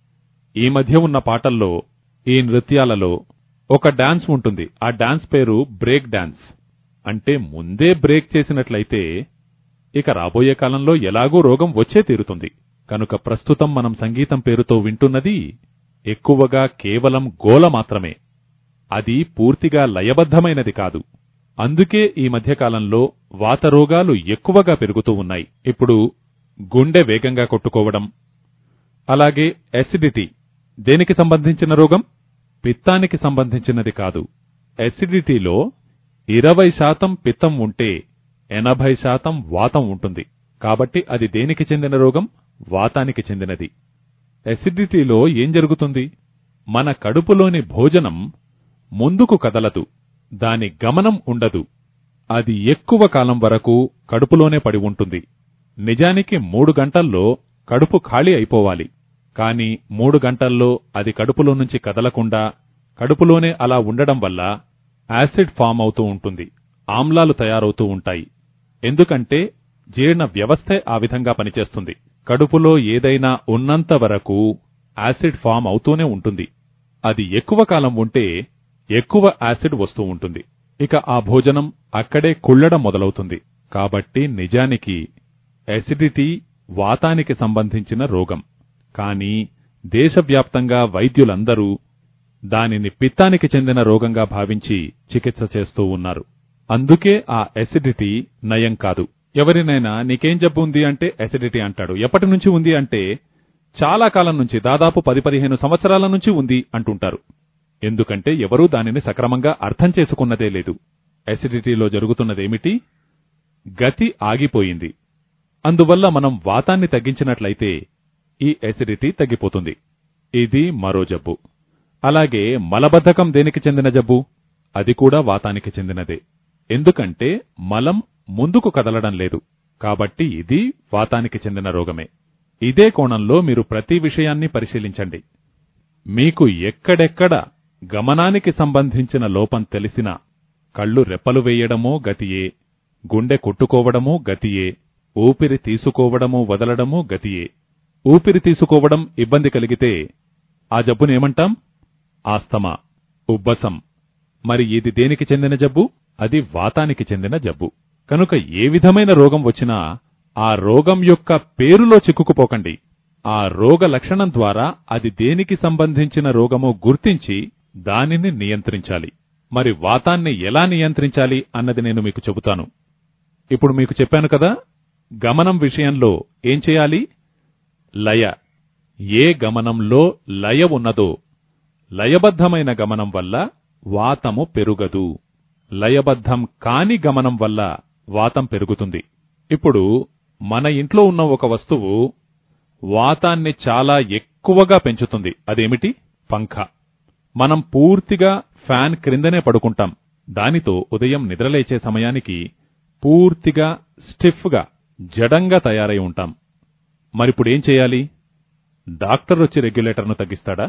ఈ మధ్య ఉన్న పాటల్లో ఈ నృత్యాలలో ఒక డాన్స్ ఉంటుంది ఆ డాన్స్ పేరు బ్రేక్ డాన్స్ అంటే ముందే బ్రేక్ చేసినట్లయితే ఇక రాబోయే కాలంలో ఎలాగూ రోగం వచ్చే తీరుతుంది కనుక ప్రస్తుతం మనం సంగీతం పేరుతో వింటున్నది ఎక్కువగా కేవలం గోల మాత్రమే అది పూర్తిగా లయబద్ధమైనది కాదు అందుకే ఈ మధ్యకాలంలో వాతరోగాలు ఎక్కువగా పెరుగుతూ ఉన్నాయి ఇప్పుడు గుండె వేగంగా కొట్టుకోవడం అలాగే ఎసిడిటీ దేనికి సంబంధించిన రోగం పిత్తానికి సంబంధించినది కాదు ఎసిడిటీలో ఇరవై శాతం పిత్తం ఉంటే ఎనభై శాతం వాతం ఉంటుంది కాబట్టి అది దేనికి చెందిన రోగం వాతానికి చెందినది ఎసిడిటీలో ఏం జరుగుతుంది మన కడుపులోని భోజనం ముందుకు కదలదు దాని గమనం ఉండదు అది ఎక్కువ కాలం వరకు కడుపులోనే పడి ఉంటుంది నిజానికి మూడు గంటల్లో కడుపు ఖాళీ అయిపోవాలి కాని మూడు గంటల్లో అది కడుపులో నుంచి కదలకుండా కడుపులోనే అలా ఉండడం వల్ల యాసిడ్ ఫామ్ అవుతూ ఉంటుంది ఆమ్లాలు తయారవుతూ ఉంటాయి ఎందుకంటే జీర్ణ వ్యవస్థే ఆ విధంగా పనిచేస్తుంది కడుపులో ఏదైనా ఉన్నంత వరకు యాసిడ్ ఫామ్ అవుతూనే ఉంటుంది అది ఎక్కువ కాలం ఉంటే ఎక్కువ యాసిడ్ వస్తూ ఉంటుంది ఇక ఆ భోజనం అక్కడే కుళ్ళడం మొదలవుతుంది కాబట్టి నిజానికి ఎసిడిటీ వాతానికి సంబంధించిన రోగం కానీ దేశవ్యాప్తంగా వైద్యులందరూ దానిని పిత్తానికి చెందిన రోగంగా భావించి చికిత్స చేస్తూ ఉన్నారు అందుకే ఆ ఎసిడిటీ నయం కాదు ఎవరినైనా నీకేం జబ్బు ఉంది అంటే ఎసిడిటీ అంటాడు ఎప్పటి నుంచి ఉంది అంటే చాలా కాలం నుంచి దాదాపు పది పదిహేను సంవత్సరాల నుంచి ఉంది అంటుంటారు ఎందుకంటే ఎవరూ దానిని సక్రమంగా అర్థం చేసుకున్నదే లేదు ఎసిడిటీలో జరుగుతున్నదేమిటి గతి ఆగిపోయింది అందువల్ల మనం వాతాన్ని తగ్గించినట్లయితే ఈ ఎసిడిటీ తగ్గిపోతుంది ఇది మరో జబ్బు అలాగే మలబద్ధకం దేనికి చెందిన జబ్బు అది కూడా వాతానికి చెందినదే ఎందుకంటే మలం ముందుకు కదలడం లేదు కాబట్టి ఇది వాతానికి చెందిన రోగమే ఇదే కోణంలో మీరు ప్రతి విషయాన్ని పరిశీలించండి మీకు ఎక్కడెక్కడ గమనానికి సంబంధించిన లోపం తెలిసినా కళ్ళు రెప్పలు వేయడమో గతియే గుండె కొట్టుకోవడమూ గతియే ఊపిరి తీసుకోవడమూ వదలడమూ గతియే ఊపిరి తీసుకోవడం ఇబ్బంది కలిగితే ఆ జబ్బునేమంటాం ఆస్తమా ఉబ్బసం మరి ఇది దేనికి చెందిన జబ్బు అది వాతానికి చెందిన జబ్బు కనుక ఏ విధమైన రోగం వచ్చినా ఆ రోగం యొక్క పేరులో చిక్కుకుపోకండి ఆ రోగ లక్షణం ద్వారా అది దేనికి సంబంధించిన రోగమో గుర్తించి దానిని నియంత్రించాలి మరి వాతాన్ని ఎలా నియంత్రించాలి అన్నది నేను మీకు చెబుతాను ఇప్పుడు మీకు చెప్పాను కదా గమనం విషయంలో ఏం చేయాలి లయ ఏ గమనంలో లయ ఉన్నదో లయబద్ధమైన గమనం వల్ల వాతము పెరుగదు లయబద్ధం కాని గమనం వల్ల వాతం పెరుగుతుంది ఇప్పుడు మన ఇంట్లో ఉన్న ఒక వస్తువు వాతాన్ని చాలా ఎక్కువగా పెంచుతుంది అదేమిటి పంఖ మనం పూర్తిగా ఫ్యాన్ క్రిందనే పడుకుంటాం దానితో ఉదయం నిద్రలేచే సమయానికి పూర్తిగా స్టిఫ్గా జడంగా తయారై ఉంటాం మరిప్పుడేం చేయాలి డాక్టర్ వచ్చి రెగ్యులేటర్ను తగ్గిస్తాడా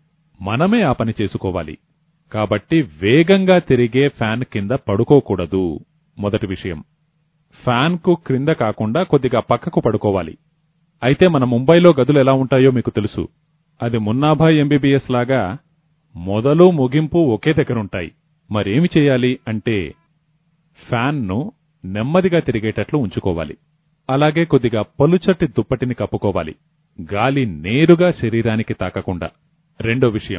మనమే ఆ పని చేసుకోవాలి కాబట్టి వేగంగా తిరిగే ఫ్యాన్ కింద పడుకోకూడదు మొదటి విషయం ఫ్యాన్కు క్రింద కాకుండా కొద్దిగా పక్కకు పడుకోవాలి అయితే మన ముంబైలో గదులు ఎలా ఉంటాయో మీకు తెలుసు అది మున్నాభాయ్ ఎంబీబీఎస్ లాగా మొదలు ముగింపు ఒకే దగ్గరుంటాయి మరేమి చేయాలి అంటే ఫ్యాన్ను నెమ్మదిగా తిరిగేటట్లు ఉంచుకోవాలి అలాగే కొద్దిగా పలుచటి దుప్పటిని కప్పుకోవాలి గాలి నేరుగా శరీరానికి తాకకుండా రెండో విషయం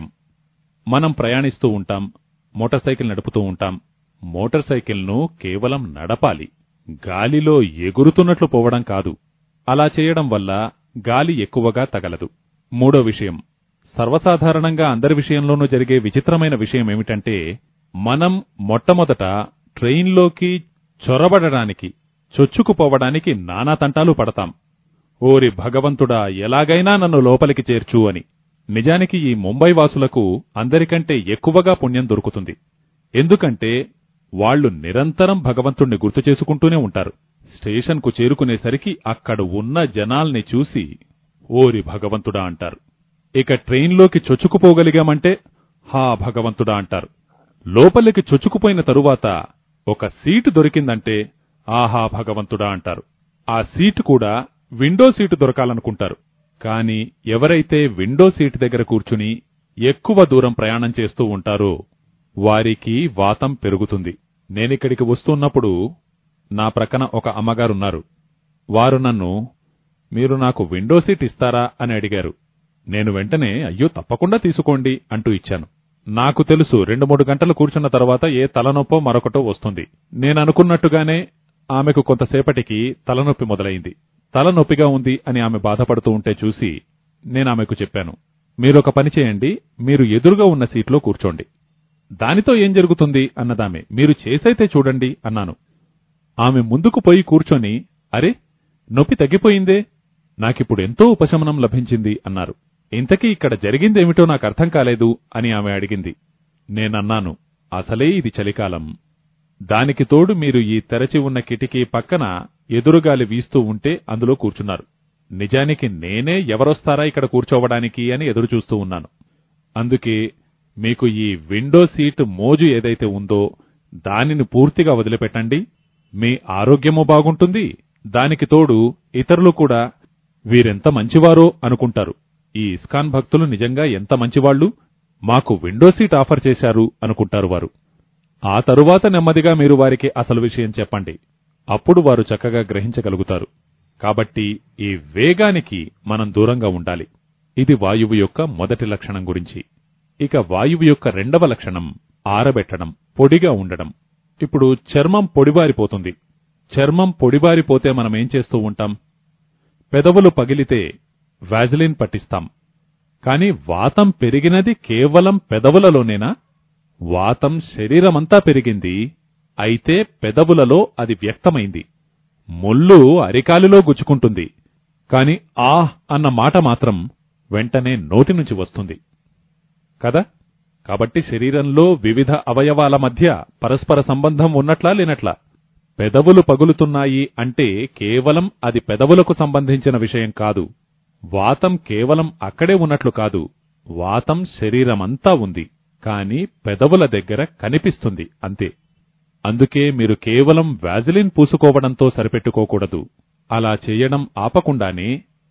మనం ప్రయాణిస్తూ ఉంటాం మోటార్ సైకిల్ నడుపుతూ ఉంటాం మోటార్ సైకిల్ను కేవలం నడపాలి గాలిలో ఎగురుతున్నట్లు పోవడం కాదు అలా చేయడం వల్ల గాలి ఎక్కువగా తగలదు మూడో విషయం సర్వసాధారణంగా అందరి విషయంలోనూ జరిగే విచిత్రమైన విషయం ఏమిటంటే మనం మొట్టమొదట ట్రైన్లోకి చొరబడడానికి చొచ్చుకుపోవడానికి నానా తంటాలు పడతాం ఓరి భగవంతుడా ఎలాగైనా నన్ను లోపలికి చేర్చు అని నిజానికి ఈ ముంబై వాసులకు అందరికంటే ఎక్కువగా పుణ్యం దొరుకుతుంది ఎందుకంటే వాళ్ళు నిరంతరం భగవంతుణ్ణి గుర్తు చేసుకుంటూనే ఉంటారు స్టేషన్కు చేరుకునేసరికి అక్కడ ఉన్న జనాల్ని చూసి ఓరి భగవంతుడా అంటారు ఇక ట్రైన్లోకి చొచ్చుకుపోగలిగామంటే హా భగవంతుడా అంటారు లోపలికి చొచ్చుకుపోయిన తరువాత ఒక సీటు దొరికిందంటే ఆహా భగవంతుడా అంటారు ఆ సీటు కూడా విండో సీటు దొరకాలనుకుంటారు కాని ఎవరైతే విండో సీటు దగ్గర కూర్చుని ఎక్కువ దూరం ప్రయాణం చేస్తూ ఉంటారో వారికి వాతం పెరుగుతుంది నేనిక్కడికి వస్తున్నప్పుడు నా ప్రక్కన ఒక అమ్మగారున్నారు వారు నన్ను మీరు నాకు విండో సీట్ ఇస్తారా అని అడిగారు నేను వెంటనే అయ్యో తప్పకుండా తీసుకోండి అంటూ ఇచ్చాను నాకు తెలుసు రెండు మూడు గంటలు కూర్చున్న తర్వాత ఏ తలనొప్పో మరొకటో వస్తుంది నేననుకున్నట్టుగానే ఆమెకు కొంతసేపటికి తలనొప్పి మొదలైంది తలనొప్పిగా ఉంది అని ఆమె బాధపడుతూ ఉంటే చూసి నేనామెకు చెప్పాను మీరొక పని చేయండి మీరు ఎదురుగా ఉన్న సీట్లో కూర్చోండి దానితో ఏం జరుగుతుంది అన్నదామె మీరు చేసైతే చూడండి అన్నాను ఆమె ముందుకు పోయి కూర్చొని అరే నొప్పి తగ్గిపోయిందే నాకిప్పుడు ఎంతో ఉపశమనం లభించింది అన్నారు ఇంతకీ ఇక్కడ జరిగిందేమిటో నాకు అర్థం కాలేదు అని ఆమె అడిగింది నేనన్నాను అసలే ఇది చలికాలం దానికి తోడు మీరు ఈ తెరచి ఉన్న కిటికీ పక్కన ఎదురుగాలి వీస్తూ ఉంటే అందులో కూర్చున్నారు నిజానికి నేనే ఎవరొస్తారా ఇక్కడ కూర్చోవడానికి అని ఎదురుచూస్తూ ఉన్నాను అందుకే మీకు ఈ విండో సీట్ మోజు ఏదైతే ఉందో దానిని పూర్తిగా వదిలిపెట్టండి మీ ఆరోగ్యము బాగుంటుంది దానికి తోడు ఇతరులు కూడా వీరెంత మంచివారో అనుకుంటారు ఈ ఇస్కాన్ భక్తులు నిజంగా ఎంత మంచివాళ్లు మాకు విండో సీట్ ఆఫర్ చేశారు అనుకుంటారు వారు ఆ తరువాత నెమ్మదిగా మీరు వారికి అసలు విషయం చెప్పండి అప్పుడు వారు చక్కగా గ్రహించగలుగుతారు కాబట్టి ఈ వేగానికి మనం దూరంగా ఉండాలి ఇది వాయువు యొక్క మొదటి లక్షణం గురించి ఇక వాయువు యొక్క రెండవ లక్షణం ఆరబెట్టడం పొడిగా ఉండడం ఇప్పుడు చర్మం పొడిబారిపోతుంది చర్మం పొడిబారిపోతే మనం ఏం చేస్తూ ఉంటాం పెదవులు పగిలితే వాజిలిన్ పట్టిస్తాం కాని వాతం పెరిగినది కేవలం పెదవులలోనేనా వాతం శరీరమంతా పెరిగింది అయితే పెదవులలో అది వ్యక్తమైంది ముళ్ళు అరికాలిలో గుచ్చుకుంటుంది కాని ఆహ్ అన్న మాట మాత్రం వెంటనే నోటి నుంచి వస్తుంది కదా కాబట్టి శరీరంలో వివిధ అవయవాల మధ్య పరస్పర సంబంధం ఉన్నట్లా లేనట్లా పెదవులు పగులుతున్నాయి అంటే కేవలం అది పెదవులకు సంబంధించిన విషయం కాదు వాతం కేవలం అక్కడే ఉన్నట్లు కాదు వాతం శరీరమంతా ఉంది కాని పెదవుల దగ్గర కనిపిస్తుంది అంతే అందుకే మీరు కేవలం వ్యాజిలిన్ పూసుకోవడంతో సరిపెట్టుకోకూడదు అలా చేయడం ఆపకుండానే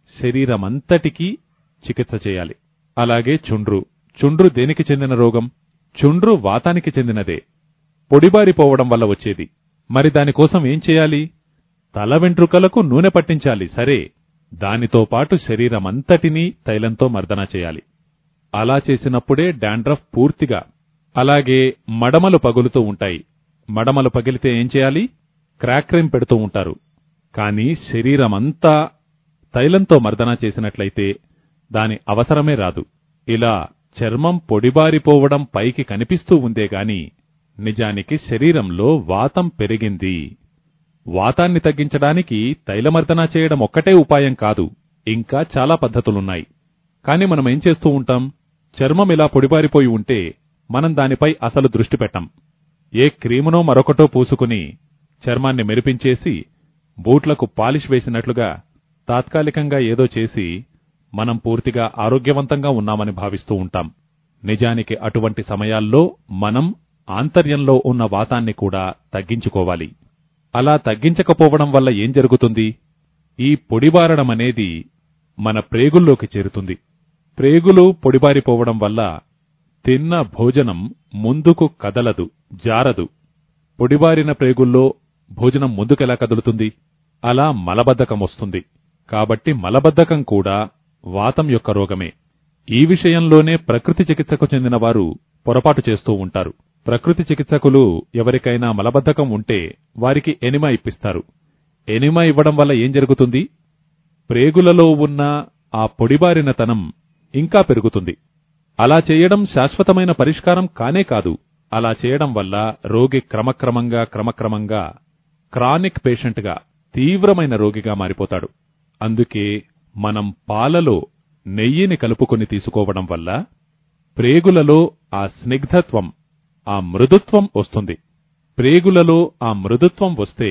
శరీరమంతటికీ చికిత్స చేయాలి అలాగే చుండ్రు చుండ్రు దేనికి చెందిన రోగం చుండ్రు వాతానికి చెందినదే పొడిబారిపోవడం వల్ల వచ్చేది మరి దానికోసం ఏం చేయాలి తల వెంట్రుకలకు నూనె పట్టించాలి సరే దానితో పాటు శరీరమంతటినీ తైలంతో మర్దన చేయాలి అలా చేసినప్పుడే డాండ్రఫ్ పూర్తిగా అలాగే మడమలు పగులుతూ ఉంటాయి మడమలు పగిలితే ఏం చేయాలి క్రాక్రీం పెడుతూ ఉంటారు కానీ శరీరమంతా తైలంతో మర్దన చేసినట్లయితే దాని అవసరమే రాదు ఇలా చర్మం పొడిబారిపోవడం పైకి కనిపిస్తూ ఉందే గాని నిజానికి శరీరంలో వాతం పెరిగింది వాతాన్ని తగ్గించడానికి తైలమర్దన చేయడం ఒక్కటే ఉపాయం కాదు ఇంకా చాలా పద్ధతులున్నాయి కాని మనం ఏం చేస్తూ ఉంటాం చర్మం ఇలా పొడిబారిపోయి ఉంటే మనం దానిపై అసలు దృష్టి పెట్టం ఏ క్రీమునో మరొకటో పూసుకుని చర్మాన్ని మెరిపించేసి బూట్లకు పాలిష్ వేసినట్లుగా తాత్కాలికంగా ఏదో చేసి మనం పూర్తిగా ఆరోగ్యవంతంగా ఉన్నామని భావిస్తూ ఉంటాం నిజానికి అటువంటి సమయాల్లో మనం ఆంతర్యంలో ఉన్న వాతాన్ని కూడా తగ్గించుకోవాలి అలా తగ్గించకపోవడం వల్ల ఏం జరుగుతుంది ఈ పొడిబారడమనేది మన ప్రేగుల్లోకి చేరుతుంది ప్రేగులు పొడిబారిపోవడం వల్ల తిన్న భోజనం ముందుకు కదలదు జారదు పొడిబారిన ప్రేగుల్లో భోజనం ముందుకెలా కదులుతుంది అలా మలబద్ధకం వస్తుంది కాబట్టి మలబద్ధకం కూడా వాతం యొక్క రోగమే ఈ విషయంలోనే ప్రకృతి చికిత్సకు చెందిన వారు పొరపాటు చేస్తూ ఉంటారు ప్రకృతి చికిత్సకులు ఎవరికైనా మలబద్ధకం ఉంటే వారికి ఎనిమా ఇప్పిస్తారు ఎనిమా ఇవ్వడం వల్ల ఏం జరుగుతుంది ప్రేగులలో ఉన్న ఆ పొడిబారినతనం ఇంకా పెరుగుతుంది అలా చేయడం శాశ్వతమైన పరిష్కారం కానే కాదు అలా చేయడం వల్ల రోగి క్రమక్రమంగా క్రమక్రమంగా క్రానిక్ పేషెంట్గా తీవ్రమైన రోగిగా మారిపోతాడు అందుకే మనం పాలలో నెయ్యిని కలుపుకొని తీసుకోవడం వల్ల ప్రేగులలో ఆ స్నిగ్ధత్వం ఆ మృదుత్వం వస్తుంది ప్రేగులలో ఆ మృదుత్వం వస్తే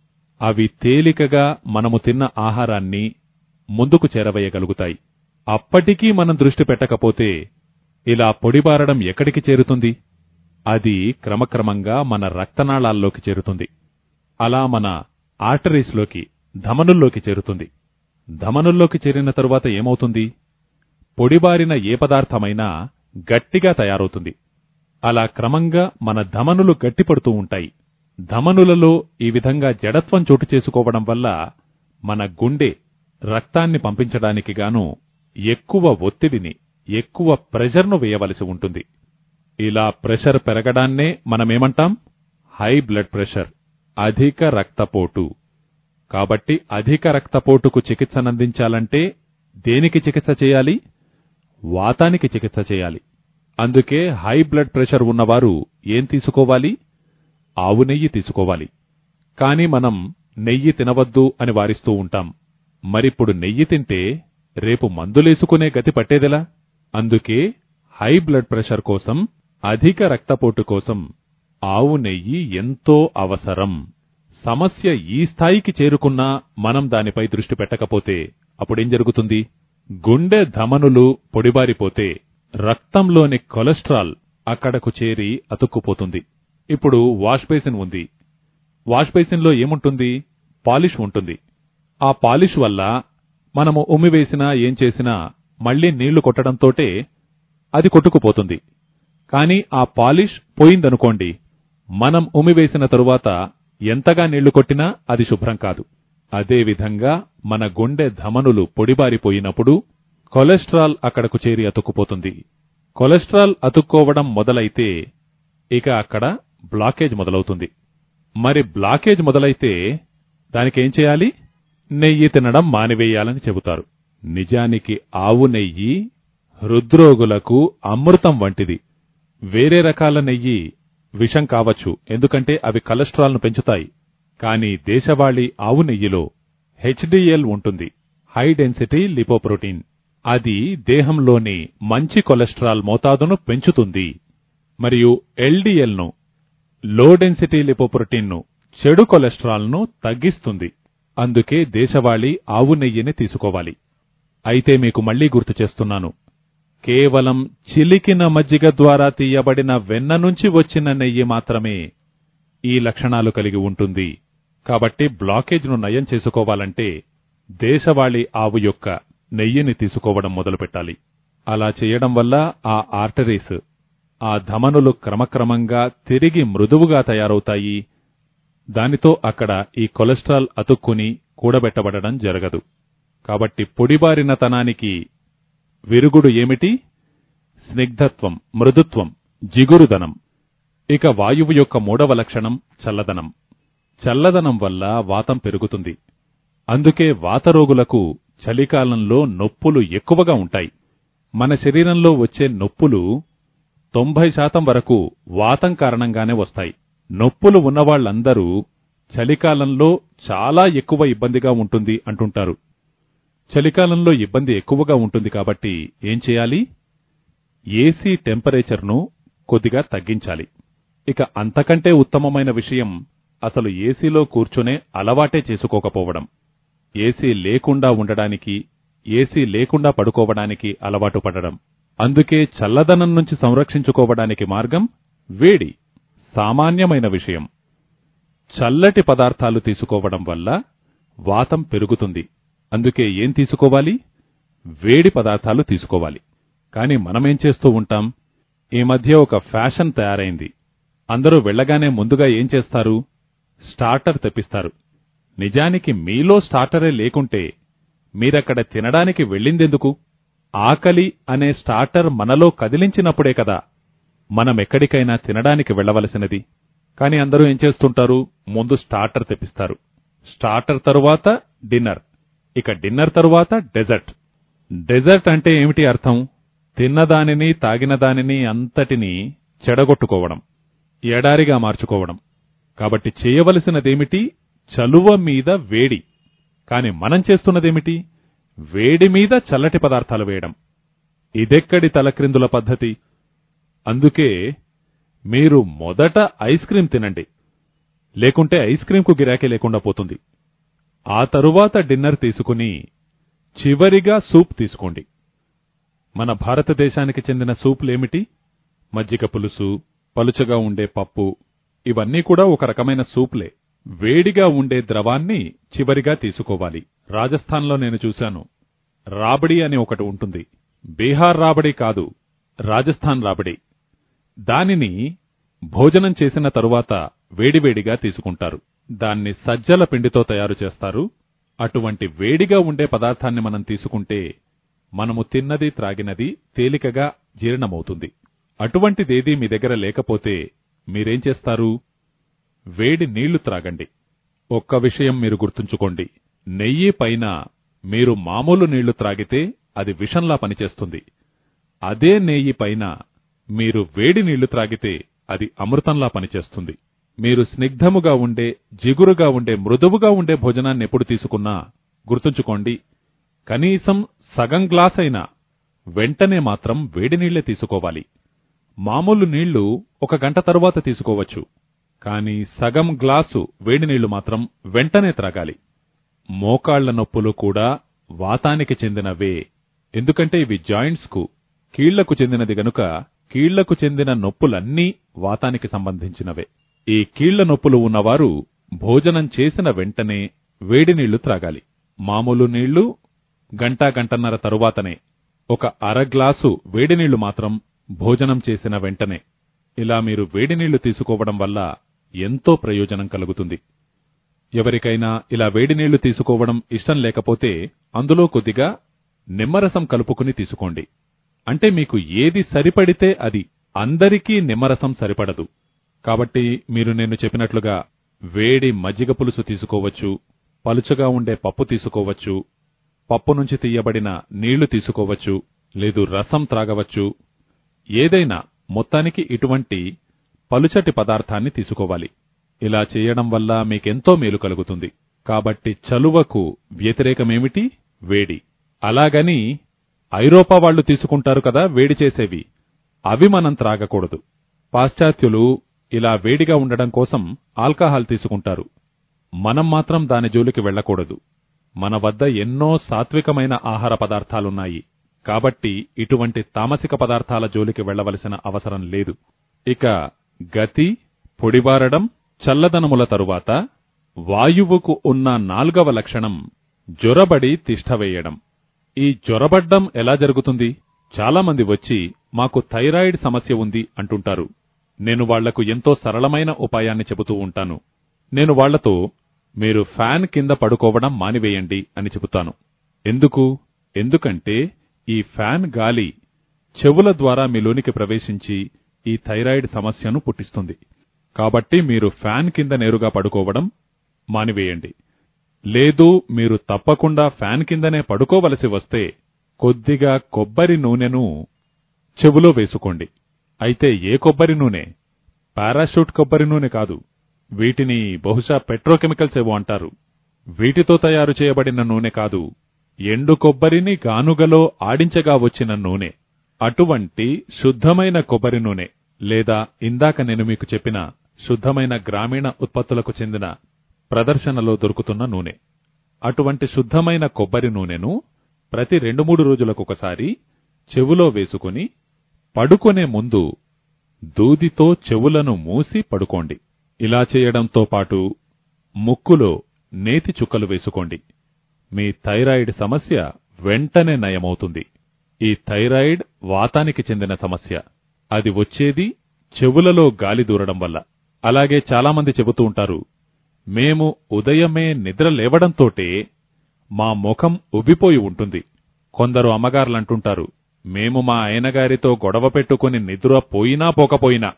అవి తేలికగా మనము తిన్న ఆహారాన్ని ముందుకు చేరవేయగలుగుతాయి అప్పటికీ మనం దృష్టి పెట్టకపోతే ఇలా పొడిబారడం ఎక్కడికి చేరుతుంది అది క్రమక్రమంగా మన రక్తనాళాల్లోకి చేరుతుంది అలా మన ఆర్టరీస్లోకి ధమనుల్లోకి చేరుతుంది ధమనుల్లోకి చేరిన తరువాత ఏమవుతుంది పొడిబారిన ఏ పదార్థమైనా గట్టిగా తయారవుతుంది అలా క్రమంగా మన ధమనులు గట్టిపడుతూ ఉంటాయి ధమనులలో ఈ విధంగా జడత్వం చోటు చేసుకోవడం వల్ల మన గుండె రక్తాన్ని పంపించడానికి గాను ఎక్కువ ఒత్తిడిని ఎక్కువ ప్రెషర్ను వేయవలసి ఉంటుంది ఇలా ప్రెషర్ పెరగడాన్నే మనమేమంటాం హై బ్లడ్ ప్రెషర్ అధిక రక్తపోటు కాబట్టి అధిక రక్తపోటుకు చికిత్సనందించాలంటే దేనికి చికిత్స చేయాలి వాతానికి చికిత్స చేయాలి అందుకే హై బ్లడ్ ప్రెషర్ ఉన్నవారు ఏం తీసుకోవాలి ఆవు నెయ్యి తీసుకోవాలి కాని మనం నెయ్యి తినవద్దు అని వారిస్తూ ఉంటాం మరిప్పుడు నెయ్యి తింటే రేపు మందులేసుకునే గతి పట్టేదెలా అందుకే హై బ్లడ్ ప్రెషర్ కోసం అధిక రక్తపోటు కోసం ఆవు నెయ్యి ఎంతో అవసరం సమస్య ఈ స్థాయికి చేరుకున్నా మనం దానిపై దృష్టి పెట్టకపోతే అప్పుడేం జరుగుతుంది గుండె ధమనులు పొడిబారిపోతే రక్తంలోని కొలెస్ట్రాల్ అక్కడకు చేరి అతుక్కుపోతుంది ఇప్పుడు వాష్ బేసిన్ ఉంది వాష్ బేసిన్లో ఏముంటుంది పాలిష్ ఉంటుంది ఆ పాలిష్ వల్ల మనము ఉమ్మివేసినా ఏం చేసినా మళ్లీ నీళ్లు కొట్టడంతోటే అది కొట్టుకుపోతుంది కానీ ఆ పాలిష్ పోయిందనుకోండి మనం ఉమ్మివేసిన తరువాత ఎంతగా నీళ్లు కొట్టినా అది శుభ్రం కాదు అదేవిధంగా మన గుండె ధమనులు పొడిబారిపోయినప్పుడు కొలెస్ట్రాల్ అక్కడకు చేరి అతుక్కుపోతుంది కొలెస్ట్రాల్ అతుక్కోవడం మొదలైతే ఇక అక్కడ బ్లాకేజ్ మొదలవుతుంది మరి బ్లాకేజ్ మొదలైతే దానికేం చేయాలి నెయ్యి తినడం మానివేయాలని చెబుతారు నిజానికి ఆవు నెయ్యి హృద్రోగులకు అమృతం వంటిది వేరే రకాల నెయ్యి విషం కావచ్చు ఎందుకంటే అవి కొలెస్ట్రాల్ను పెంచుతాయి కానీ దేశవాళీ ఆవు నెయ్యిలో హెచ్డిఎల్ ఉంటుంది హై డెన్సిటీ లిపోప్రోటీన్ అది దేహంలోని మంచి కొలెస్ట్రాల్ మోతాదును పెంచుతుంది మరియు ఎల్డిఎల్ను లో డెన్సిటీ లిపోప్రోటీన్ను చెడు కొలెస్ట్రాల్ను తగ్గిస్తుంది అందుకే దేశవాళీ ఆవు నెయ్యిని తీసుకోవాలి అయితే మీకు మళ్లీ గుర్తు చేస్తున్నాను కేవలం చిలికిన మజ్జిగ ద్వారా తీయబడిన వెన్న నుంచి వచ్చిన నెయ్యి మాత్రమే ఈ లక్షణాలు కలిగి ఉంటుంది కాబట్టి బ్లాకేజ్ను నయం చేసుకోవాలంటే దేశవాళీ ఆవు యొక్క నెయ్యిని తీసుకోవడం మొదలుపెట్టాలి అలా చేయడం వల్ల ఆ ఆర్టరీస్ ఆ ధమనులు క్రమక్రమంగా తిరిగి మృదువుగా తయారవుతాయి దానితో అక్కడ ఈ కొలెస్ట్రాల్ అతుక్కుని కూడబెట్టబడడం జరగదు కాబట్టి పొడిబారినతనానికి విరుగుడు ఏమిటి స్నిగ్ధత్వం మృదుత్వం జిగురుదనం ఇక వాయువు యొక్క మూడవ లక్షణం చల్లదనం చల్లదనం వల్ల వాతం పెరుగుతుంది అందుకే వాతరోగులకు చలికాలంలో నొప్పులు ఎక్కువగా ఉంటాయి మన శరీరంలో వచ్చే నొప్పులు తొంభై శాతం వరకు వాతం కారణంగానే వస్తాయి నొప్పులు ఉన్నవాళ్లందరూ చలికాలంలో చాలా ఎక్కువ ఇబ్బందిగా ఉంటుంది అంటుంటారు చలికాలంలో ఇబ్బంది ఎక్కువగా ఉంటుంది కాబట్టి ఏం చేయాలి ఏసీ టెంపరేచర్ను కొద్దిగా తగ్గించాలి ఇక అంతకంటే ఉత్తమమైన విషయం అసలు ఏసీలో కూర్చునే అలవాటే చేసుకోకపోవడం ఏసీ లేకుండా ఉండడానికి ఏసీ లేకుండా పడుకోవడానికి అలవాటు పడడం అందుకే చల్లదనం నుంచి సంరక్షించుకోవడానికి మార్గం వేడి సామాన్యమైన విషయం చల్లటి పదార్థాలు తీసుకోవడం వల్ల వాతం పెరుగుతుంది అందుకే ఏం తీసుకోవాలి వేడి పదార్థాలు తీసుకోవాలి కానీ మనమేం చేస్తూ ఉంటాం ఈ మధ్య ఒక ఫ్యాషన్ తయారైంది అందరూ వెళ్ళగానే ముందుగా ఏం చేస్తారు స్టార్టర్ తెప్పిస్తారు నిజానికి మీలో స్టార్టరే లేకుంటే మీరక్కడ తినడానికి వెళ్ళిందెందుకు ఆకలి అనే స్టార్టర్ మనలో కదిలించినప్పుడే కదా మనమెక్కడికైనా తినడానికి వెళ్ళవలసినది కాని అందరూ ఏం చేస్తుంటారు ముందు స్టార్టర్ తెప్పిస్తారు స్టార్టర్ తరువాత డిన్నర్ ఇక డిన్నర్ తరువాత డెజర్ట్ డెజర్ట్ అంటే ఏమిటి అర్థం తిన్నదానిని తాగినదానిని అంతటినీ చెడగొట్టుకోవడం ఎడారిగా మార్చుకోవడం కాబట్టి చేయవలసినదేమిటి చలువ మీద వేడి కాని మనం చేస్తున్నదేమిటి వేడి మీద చల్లటి పదార్థాలు వేయడం ఇదెక్కడి తలక్రిందుల పద్ధతి అందుకే మీరు మొదట ఐస్ క్రీం తినండి లేకుంటే ఐస్ క్రీంకు గిరాకీ లేకుండా పోతుంది ఆ తరువాత డిన్నర్ తీసుకుని చివరిగా సూప్ తీసుకోండి మన భారతదేశానికి చెందిన సూపులేమిటి మజ్జిగ పులుసు పలుచగా ఉండే పప్పు ఇవన్నీ కూడా ఒక రకమైన సూప్లే వేడిగా ఉండే ద్రవాన్ని చివరిగా తీసుకోవాలి రాజస్థాన్లో నేను చూశాను రాబడి అని ఒకటి ఉంటుంది బీహార్ రాబడి కాదు రాజస్థాన్ రాబడి దానిని భోజనం చేసిన తరువాత వేడివేడిగా తీసుకుంటారు దాన్ని సజ్జల పిండితో తయారు చేస్తారు అటువంటి వేడిగా ఉండే పదార్థాన్ని మనం తీసుకుంటే మనము తిన్నది త్రాగినది తేలికగా జీర్ణమవుతుంది అటువంటిదేదీ మీ దగ్గర లేకపోతే మీరేం చేస్తారు వేడి నీళ్లు త్రాగండి ఒక్క విషయం మీరు గుర్తుంచుకోండి నెయ్యి పైన మీరు మామూలు నీళ్లు త్రాగితే అది విషంలా పనిచేస్తుంది అదే నెయ్యి పైన మీరు వేడి నీళ్లు త్రాగితే అది అమృతంలా పనిచేస్తుంది మీరు స్నిగ్ధముగా ఉండే జిగురుగా ఉండే మృదువుగా ఉండే భోజనాన్ని ఎప్పుడు తీసుకున్నా గుర్తుంచుకోండి కనీసం సగం గ్లాస్ అయినా వెంటనే మాత్రం వేడి నీళ్లే తీసుకోవాలి మామూలు నీళ్లు ఒక గంట తరువాత తీసుకోవచ్చు కానీ సగం గ్లాసు వేడి నీళ్లు మాత్రం వెంటనే త్రాగాలి మోకాళ్ల నొప్పులు కూడా వాతానికి చెందినవే ఎందుకంటే ఇవి జాయింట్స్ కు కీళ్లకు చెందినది గనుక కీళ్లకు చెందిన నొప్పులన్నీ వాతానికి సంబంధించినవే ఈ కీళ్ల నొప్పులు ఉన్నవారు భోజనం చేసిన వెంటనే వేడి నీళ్లు త్రాగాలి మామూలు నీళ్లు గంటా గంటన్నర తరువాతనే ఒక అర గ్లాసు వేడి నీళ్లు మాత్రం భోజనం చేసిన వెంటనే ఇలా మీరు వేడి నీళ్లు తీసుకోవడం వల్ల ఎంతో ప్రయోజనం కలుగుతుంది ఎవరికైనా ఇలా వేడి నీళ్లు తీసుకోవడం ఇష్టం లేకపోతే అందులో కొద్దిగా నిమ్మరసం కలుపుకుని తీసుకోండి అంటే మీకు ఏది సరిపడితే అది అందరికీ నిమ్మరసం సరిపడదు కాబట్టి మీరు నేను చెప్పినట్లుగా వేడి మజ్జిగ పులుసు తీసుకోవచ్చు పలుచగా ఉండే పప్పు తీసుకోవచ్చు పప్పు నుంచి తీయబడిన నీళ్లు తీసుకోవచ్చు లేదు రసం త్రాగవచ్చు ఏదైనా మొత్తానికి ఇటువంటి పలుచటి పదార్థాన్ని తీసుకోవాలి ఇలా చేయడం వల్ల మీకెంతో మేలు కలుగుతుంది కాబట్టి చలువకు వ్యతిరేకమేమిటి వేడి అలాగని ఐరోపా వాళ్ళు తీసుకుంటారు కదా వేడి చేసేవి అవి మనం త్రాగకూడదు పాశ్చాత్యులు ఇలా వేడిగా ఉండడం కోసం ఆల్కహాల్ తీసుకుంటారు మనం మాత్రం దాని జోలికి వెళ్ళకూడదు మన వద్ద ఎన్నో సాత్వికమైన ఆహార పదార్థాలున్నాయి కాబట్టి ఇటువంటి తామసిక పదార్థాల జోలికి వెళ్ళవలసిన అవసరం లేదు ఇక గతి పొడిబారడం చల్లదనముల తరువాత వాయువుకు ఉన్న నాల్గవ లక్షణం జ్వరబడి తిష్టవేయడం ఈ జ్వరబడ్డం ఎలా జరుగుతుంది చాలామంది వచ్చి మాకు థైరాయిడ్ సమస్య ఉంది అంటుంటారు నేను వాళ్లకు ఎంతో సరళమైన ఉపాయాన్ని చెబుతూ ఉంటాను నేను వాళ్లతో మీరు ఫ్యాన్ కింద పడుకోవడం మానివేయండి అని చెబుతాను ఎందుకు ఎందుకంటే ఈ ఫ్యాన్ గాలి చెవుల ద్వారా మీలోనికి ప్రవేశించి ఈ థైరాయిడ్ సమస్యను పుట్టిస్తుంది కాబట్టి మీరు ఫ్యాన్ కింద నేరుగా పడుకోవడం మానివేయండి లేదు మీరు తప్పకుండా ఫ్యాన్ కిందనే పడుకోవలసి వస్తే కొద్దిగా కొబ్బరి నూనెను చెవులో వేసుకోండి అయితే ఏ కొబ్బరి నూనె పారాషూట్ కొబ్బరి నూనె కాదు వీటిని బహుశా పెట్రోకెమికల్స్ ఏవో అంటారు వీటితో తయారు చేయబడిన నూనె కాదు ఎండు కొబ్బరిని గానుగలో ఆడించగా వచ్చిన నూనె అటువంటి శుద్ధమైన కొబ్బరి నూనె లేదా ఇందాక నేను మీకు చెప్పిన శుద్ధమైన గ్రామీణ ఉత్పత్తులకు చెందిన ప్రదర్శనలో దొరుకుతున్న నూనె అటువంటి శుద్ధమైన కొబ్బరి నూనెను ప్రతి రెండు మూడు రోజులకొకసారి చెవులో వేసుకుని పడుకునే ముందు దూదితో చెవులను మూసి పడుకోండి ఇలా చేయడంతో పాటు ముక్కులో నేతి చుక్కలు వేసుకోండి మీ థైరాయిడ్ సమస్య వెంటనే నయమవుతుంది ఈ థైరాయిడ్ వాతానికి చెందిన సమస్య అది వచ్చేది చెవులలో గాలి దూరడం వల్ల అలాగే చాలామంది చెబుతూ ఉంటారు మేము ఉదయమే నిద్ర లేవడంతోటే మా ముఖం ఉబ్బిపోయి ఉంటుంది కొందరు అమ్మగారులంటుంటారు మేము మా ఆయనగారితో గొడవ పెట్టుకుని నిద్ర పోయినా పోకపోయినా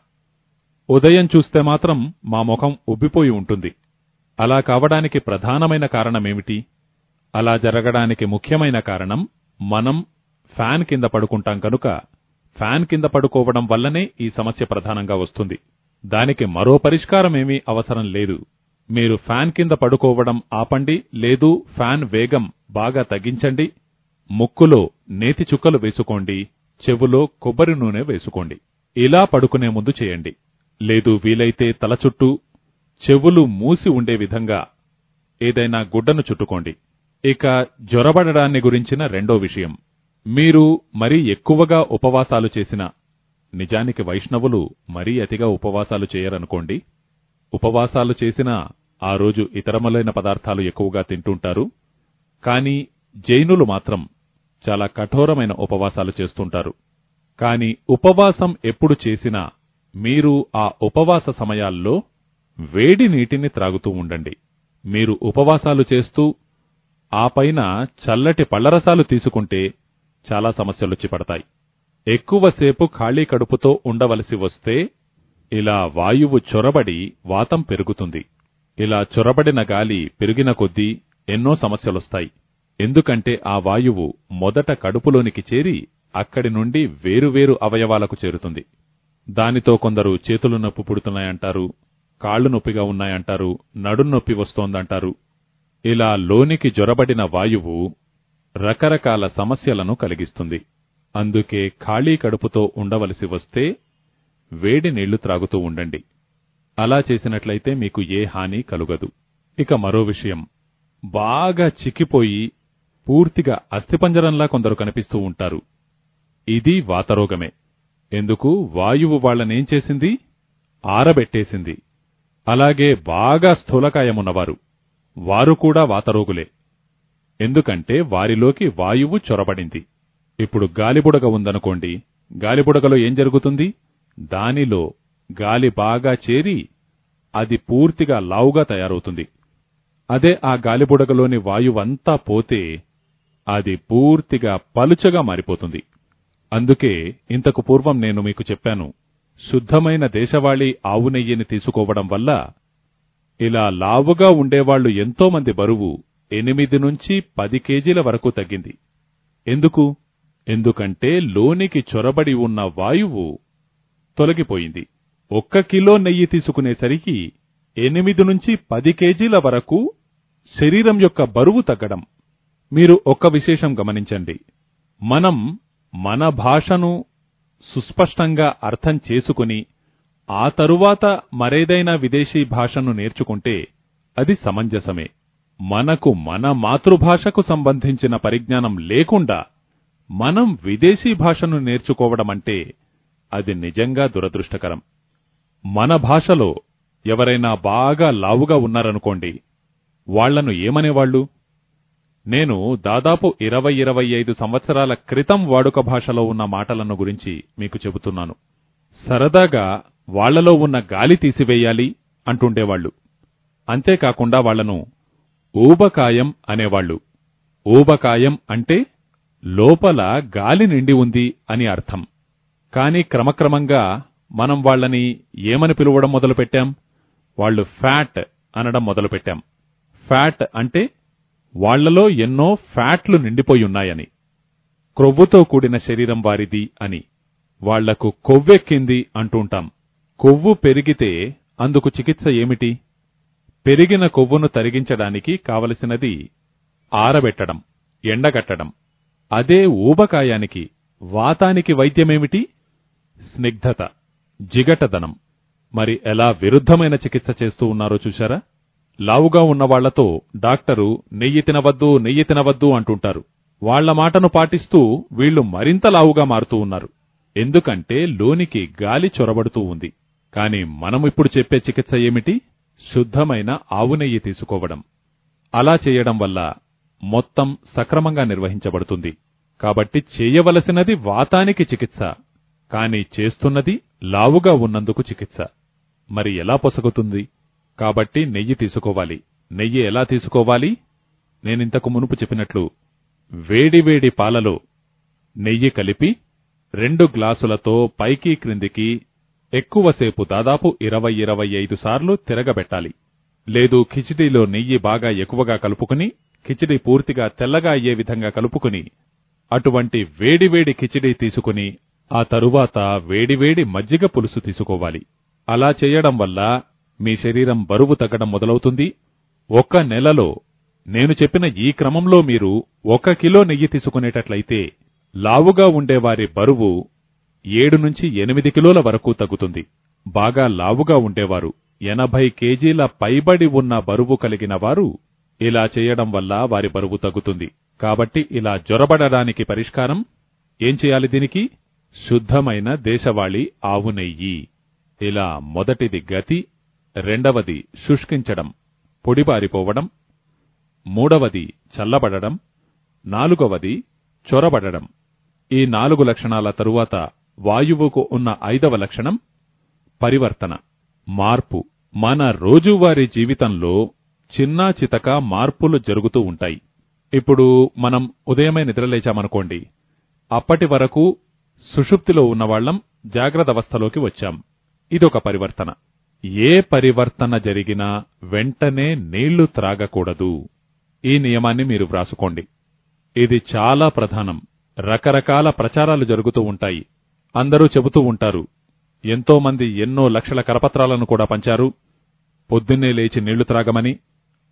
ఉదయం చూస్తే మాత్రం మా ముఖం ఉబ్బిపోయి ఉంటుంది అలా కావడానికి ప్రధానమైన కారణమేమిటి అలా జరగడానికి ముఖ్యమైన కారణం మనం ఫ్యాన్ కింద పడుకుంటాం కనుక ఫ్యాన్ కింద పడుకోవడం వల్లనే ఈ సమస్య ప్రధానంగా వస్తుంది దానికి మరో పరిష్కారమేమీ అవసరం లేదు మీరు ఫ్యాన్ కింద పడుకోవడం ఆపండి లేదు ఫ్యాన్ వేగం బాగా తగ్గించండి ముక్కులో నేతి చుక్కలు వేసుకోండి చెవులో కొబ్బరి నూనె వేసుకోండి ఇలా పడుకునే ముందు చేయండి లేదు వీలైతే తల చుట్టూ చెవులు మూసి ఉండే విధంగా ఏదైనా గుడ్డను చుట్టుకోండి ఇక జ్వరబడడాన్ని గురించిన రెండో విషయం మీరు మరీ ఎక్కువగా ఉపవాసాలు చేసిన నిజానికి వైష్ణవులు మరీ అతిగా ఉపవాసాలు చేయరనుకోండి ఉపవాసాలు చేసినా ఆ రోజు ఇతరములైన పదార్థాలు ఎక్కువగా తింటుంటారు కానీ జైనులు మాత్రం చాలా కఠోరమైన ఉపవాసాలు చేస్తుంటారు కాని ఉపవాసం ఎప్పుడు చేసినా మీరు ఆ ఉపవాస సమయాల్లో వేడి నీటిని త్రాగుతూ ఉండండి మీరు ఉపవాసాలు చేస్తూ ఆ పైన చల్లటి పళ్లరసాలు తీసుకుంటే చాలా సమస్యలొచ్చి పడతాయి ఎక్కువసేపు ఖాళీ కడుపుతో ఉండవలసి వస్తే ఇలా వాయువు చొరబడి వాతం పెరుగుతుంది ఇలా చొరబడిన గాలి పెరిగిన కొద్దీ ఎన్నో సమస్యలొస్తాయి ఎందుకంటే ఆ వాయువు మొదట కడుపులోనికి చేరి అక్కడి నుండి వేరువేరు అవయవాలకు చేరుతుంది దానితో కొందరు చేతులు నొప్పి పుడుతున్నాయంటారు కాళ్లు నొప్పిగా ఉన్నాయంటారు నడుం నొప్పి వస్తోందంటారు ఇలా లోనికి జొరబడిన వాయువు రకరకాల సమస్యలను కలిగిస్తుంది అందుకే ఖాళీ కడుపుతో ఉండవలసి వస్తే వేడి నీళ్లు త్రాగుతూ ఉండండి అలా చేసినట్లయితే మీకు ఏ హాని కలుగదు ఇక మరో విషయం బాగా చిక్కిపోయి పూర్తిగా అస్థిపంజరంలా కొందరు కనిపిస్తూ ఉంటారు ఇది వాతరోగమే ఎందుకు వాయువు వాళ్ళనేం చేసింది ఆరబెట్టేసింది అలాగే బాగా స్థూలకాయమున్నవారు వారు కూడా వాతరోగులే ఎందుకంటే వారిలోకి వాయువు చొరబడింది ఇప్పుడు గాలిబుడగ ఉందనుకోండి గాలిబుడగలో ఏం జరుగుతుంది దానిలో గాలి బాగా చేరి అది పూర్తిగా లావుగా తయారవుతుంది అదే ఆ గాలిబుడగలోని వాయువంతా పోతే అది పూర్తిగా పలుచగా మారిపోతుంది అందుకే ఇంతకు పూర్వం నేను మీకు చెప్పాను శుద్ధమైన దేశవాళీ ఆవు నెయ్యిని తీసుకోవడం వల్ల ఇలా లావుగా ఉండేవాళ్లు ఎంతోమంది బరువు ఎనిమిది నుంచి పది కేజీల వరకు తగ్గింది ఎందుకు ఎందుకంటే లోనికి చొరబడి ఉన్న వాయువు తొలగిపోయింది ఒక్క కిలో నెయ్యి తీసుకునేసరికి ఎనిమిది నుంచి పది కేజీల వరకు శరీరం యొక్క బరువు తగ్గడం మీరు ఒక్క విశేషం గమనించండి మనం మన భాషను సుస్పష్టంగా అర్థం చేసుకుని ఆ తరువాత మరేదైనా విదేశీ భాషను నేర్చుకుంటే అది సమంజసమే మనకు మన మాతృభాషకు సంబంధించిన పరిజ్ఞానం లేకుండా మనం విదేశీ భాషను నేర్చుకోవడమంటే అది నిజంగా దురదృష్టకరం మన భాషలో ఎవరైనా బాగా లావుగా ఉన్నారనుకోండి వాళ్లను ఏమనేవాళ్లు నేను దాదాపు ఇరవై ఇరవై ఐదు సంవత్సరాల క్రితం వాడుక భాషలో ఉన్న మాటలను గురించి మీకు చెబుతున్నాను సరదాగా వాళ్లలో ఉన్న గాలి తీసివేయాలి అంటుండేవాళ్లు అంతేకాకుండా వాళ్లను ఊబకాయం అనేవాళ్లు ఊబకాయం అంటే లోపల గాలి నిండి ఉంది అని అర్థం కాని క్రమక్రమంగా మనం వాళ్ళని ఏమని పిలవడం మొదలుపెట్టాం వాళ్ళు ఫ్యాట్ అనడం మొదలుపెట్టాం ఫ్యాట్ అంటే వాళ్లలో ఎన్నో ఫ్యాట్లు నిండిపోయి ఉన్నాయని క్రొవ్వుతో కూడిన శరీరం వారిది అని వాళ్లకు కొవ్వెక్కింది అంటుంటాం కొవ్వు పెరిగితే అందుకు చికిత్స ఏమిటి పెరిగిన కొవ్వును తరిగించడానికి కావలసినది ఆరబెట్టడం ఎండగట్టడం అదే ఊబకాయానికి వాతానికి వైద్యమేమిటి స్నిగ్ధత జిగటదనం మరి ఎలా విరుద్ధమైన చికిత్స చేస్తూ ఉన్నారో చూశారా లావుగా ఉన్నవాళ్లతో డాక్టరు నెయ్యి తినవద్దు నెయ్యి తినవద్దు అంటుంటారు వాళ్ల మాటను పాటిస్తూ వీళ్లు మరింత లావుగా మారుతూ ఉన్నారు ఎందుకంటే లోనికి గాలి చొరబడుతూ ఉంది కాని మనమిప్పుడు చెప్పే చికిత్స ఏమిటి శుద్ధమైన ఆవు నెయ్యి తీసుకోవడం అలా చేయడం వల్ల మొత్తం సక్రమంగా నిర్వహించబడుతుంది కాబట్టి చేయవలసినది వాతానికి చికిత్స కాని చేస్తున్నది లావుగా ఉన్నందుకు చికిత్స మరి ఎలా పొసగుతుంది కాబట్టి నెయ్యి తీసుకోవాలి నెయ్యి ఎలా తీసుకోవాలి నేనింతకు మునుపు చెప్పినట్లు వేడివేడి పాలలో నెయ్యి కలిపి రెండు గ్లాసులతో పైకి క్రిందికి ఎక్కువసేపు దాదాపు ఇరవై ఇరవై ఐదు సార్లు తిరగబెట్టాలి లేదు కిచిడీలో నెయ్యి బాగా ఎక్కువగా కలుపుకుని కిచిడి పూర్తిగా తెల్లగా అయ్యే విధంగా కలుపుకుని అటువంటి వేడివేడి కిచిడీ తీసుకుని ఆ తరువాత వేడివేడి మజ్జిగ పులుసు తీసుకోవాలి అలా చేయడం వల్ల మీ శరీరం బరువు తగ్గడం మొదలవుతుంది ఒక్క నెలలో నేను చెప్పిన ఈ క్రమంలో మీరు ఒక కిలో నెయ్యి తీసుకునేటట్లయితే లావుగా ఉండేవారి బరువు ఏడు నుంచి ఎనిమిది కిలోల వరకు తగ్గుతుంది బాగా లావుగా ఉండేవారు ఎనభై కేజీల పైబడి ఉన్న బరువు కలిగిన వారు ఇలా చేయడం వల్ల వారి బరువు తగ్గుతుంది కాబట్టి ఇలా జ్వరబడడానికి పరిష్కారం ఏం చేయాలి దీనికి శుద్ధమైన దేశవాళీ ఆవు నెయ్యి ఇలా మొదటిది గతి రెండవది శుష్కించడం పొడిబారిపోవడం మూడవది చల్లబడడం నాలుగవది చొరబడడం ఈ నాలుగు లక్షణాల తరువాత వాయువుకు ఉన్న ఐదవ లక్షణం పరివర్తన మార్పు మన రోజువారీ జీవితంలో చిన్నా చితక మార్పులు జరుగుతూ ఉంటాయి ఇప్పుడు మనం ఉదయమే నిద్రలేచామనుకోండి అప్పటి వరకు సుషుప్తిలో ఉన్నవాళ్లం జాగ్రత్త అవస్థలోకి వచ్చాం ఇదొక పరివర్తన ఏ పరివర్తన జరిగినా వెంటనే నీళ్లు త్రాగకూడదు ఈ నియమాన్ని మీరు వ్రాసుకోండి ఇది చాలా ప్రధానం రకరకాల ప్రచారాలు జరుగుతూ ఉంటాయి అందరూ చెబుతూ ఉంటారు ఎంతో మంది ఎన్నో లక్షల కరపత్రాలను కూడా పంచారు పొద్దున్నే లేచి నీళ్లు త్రాగమని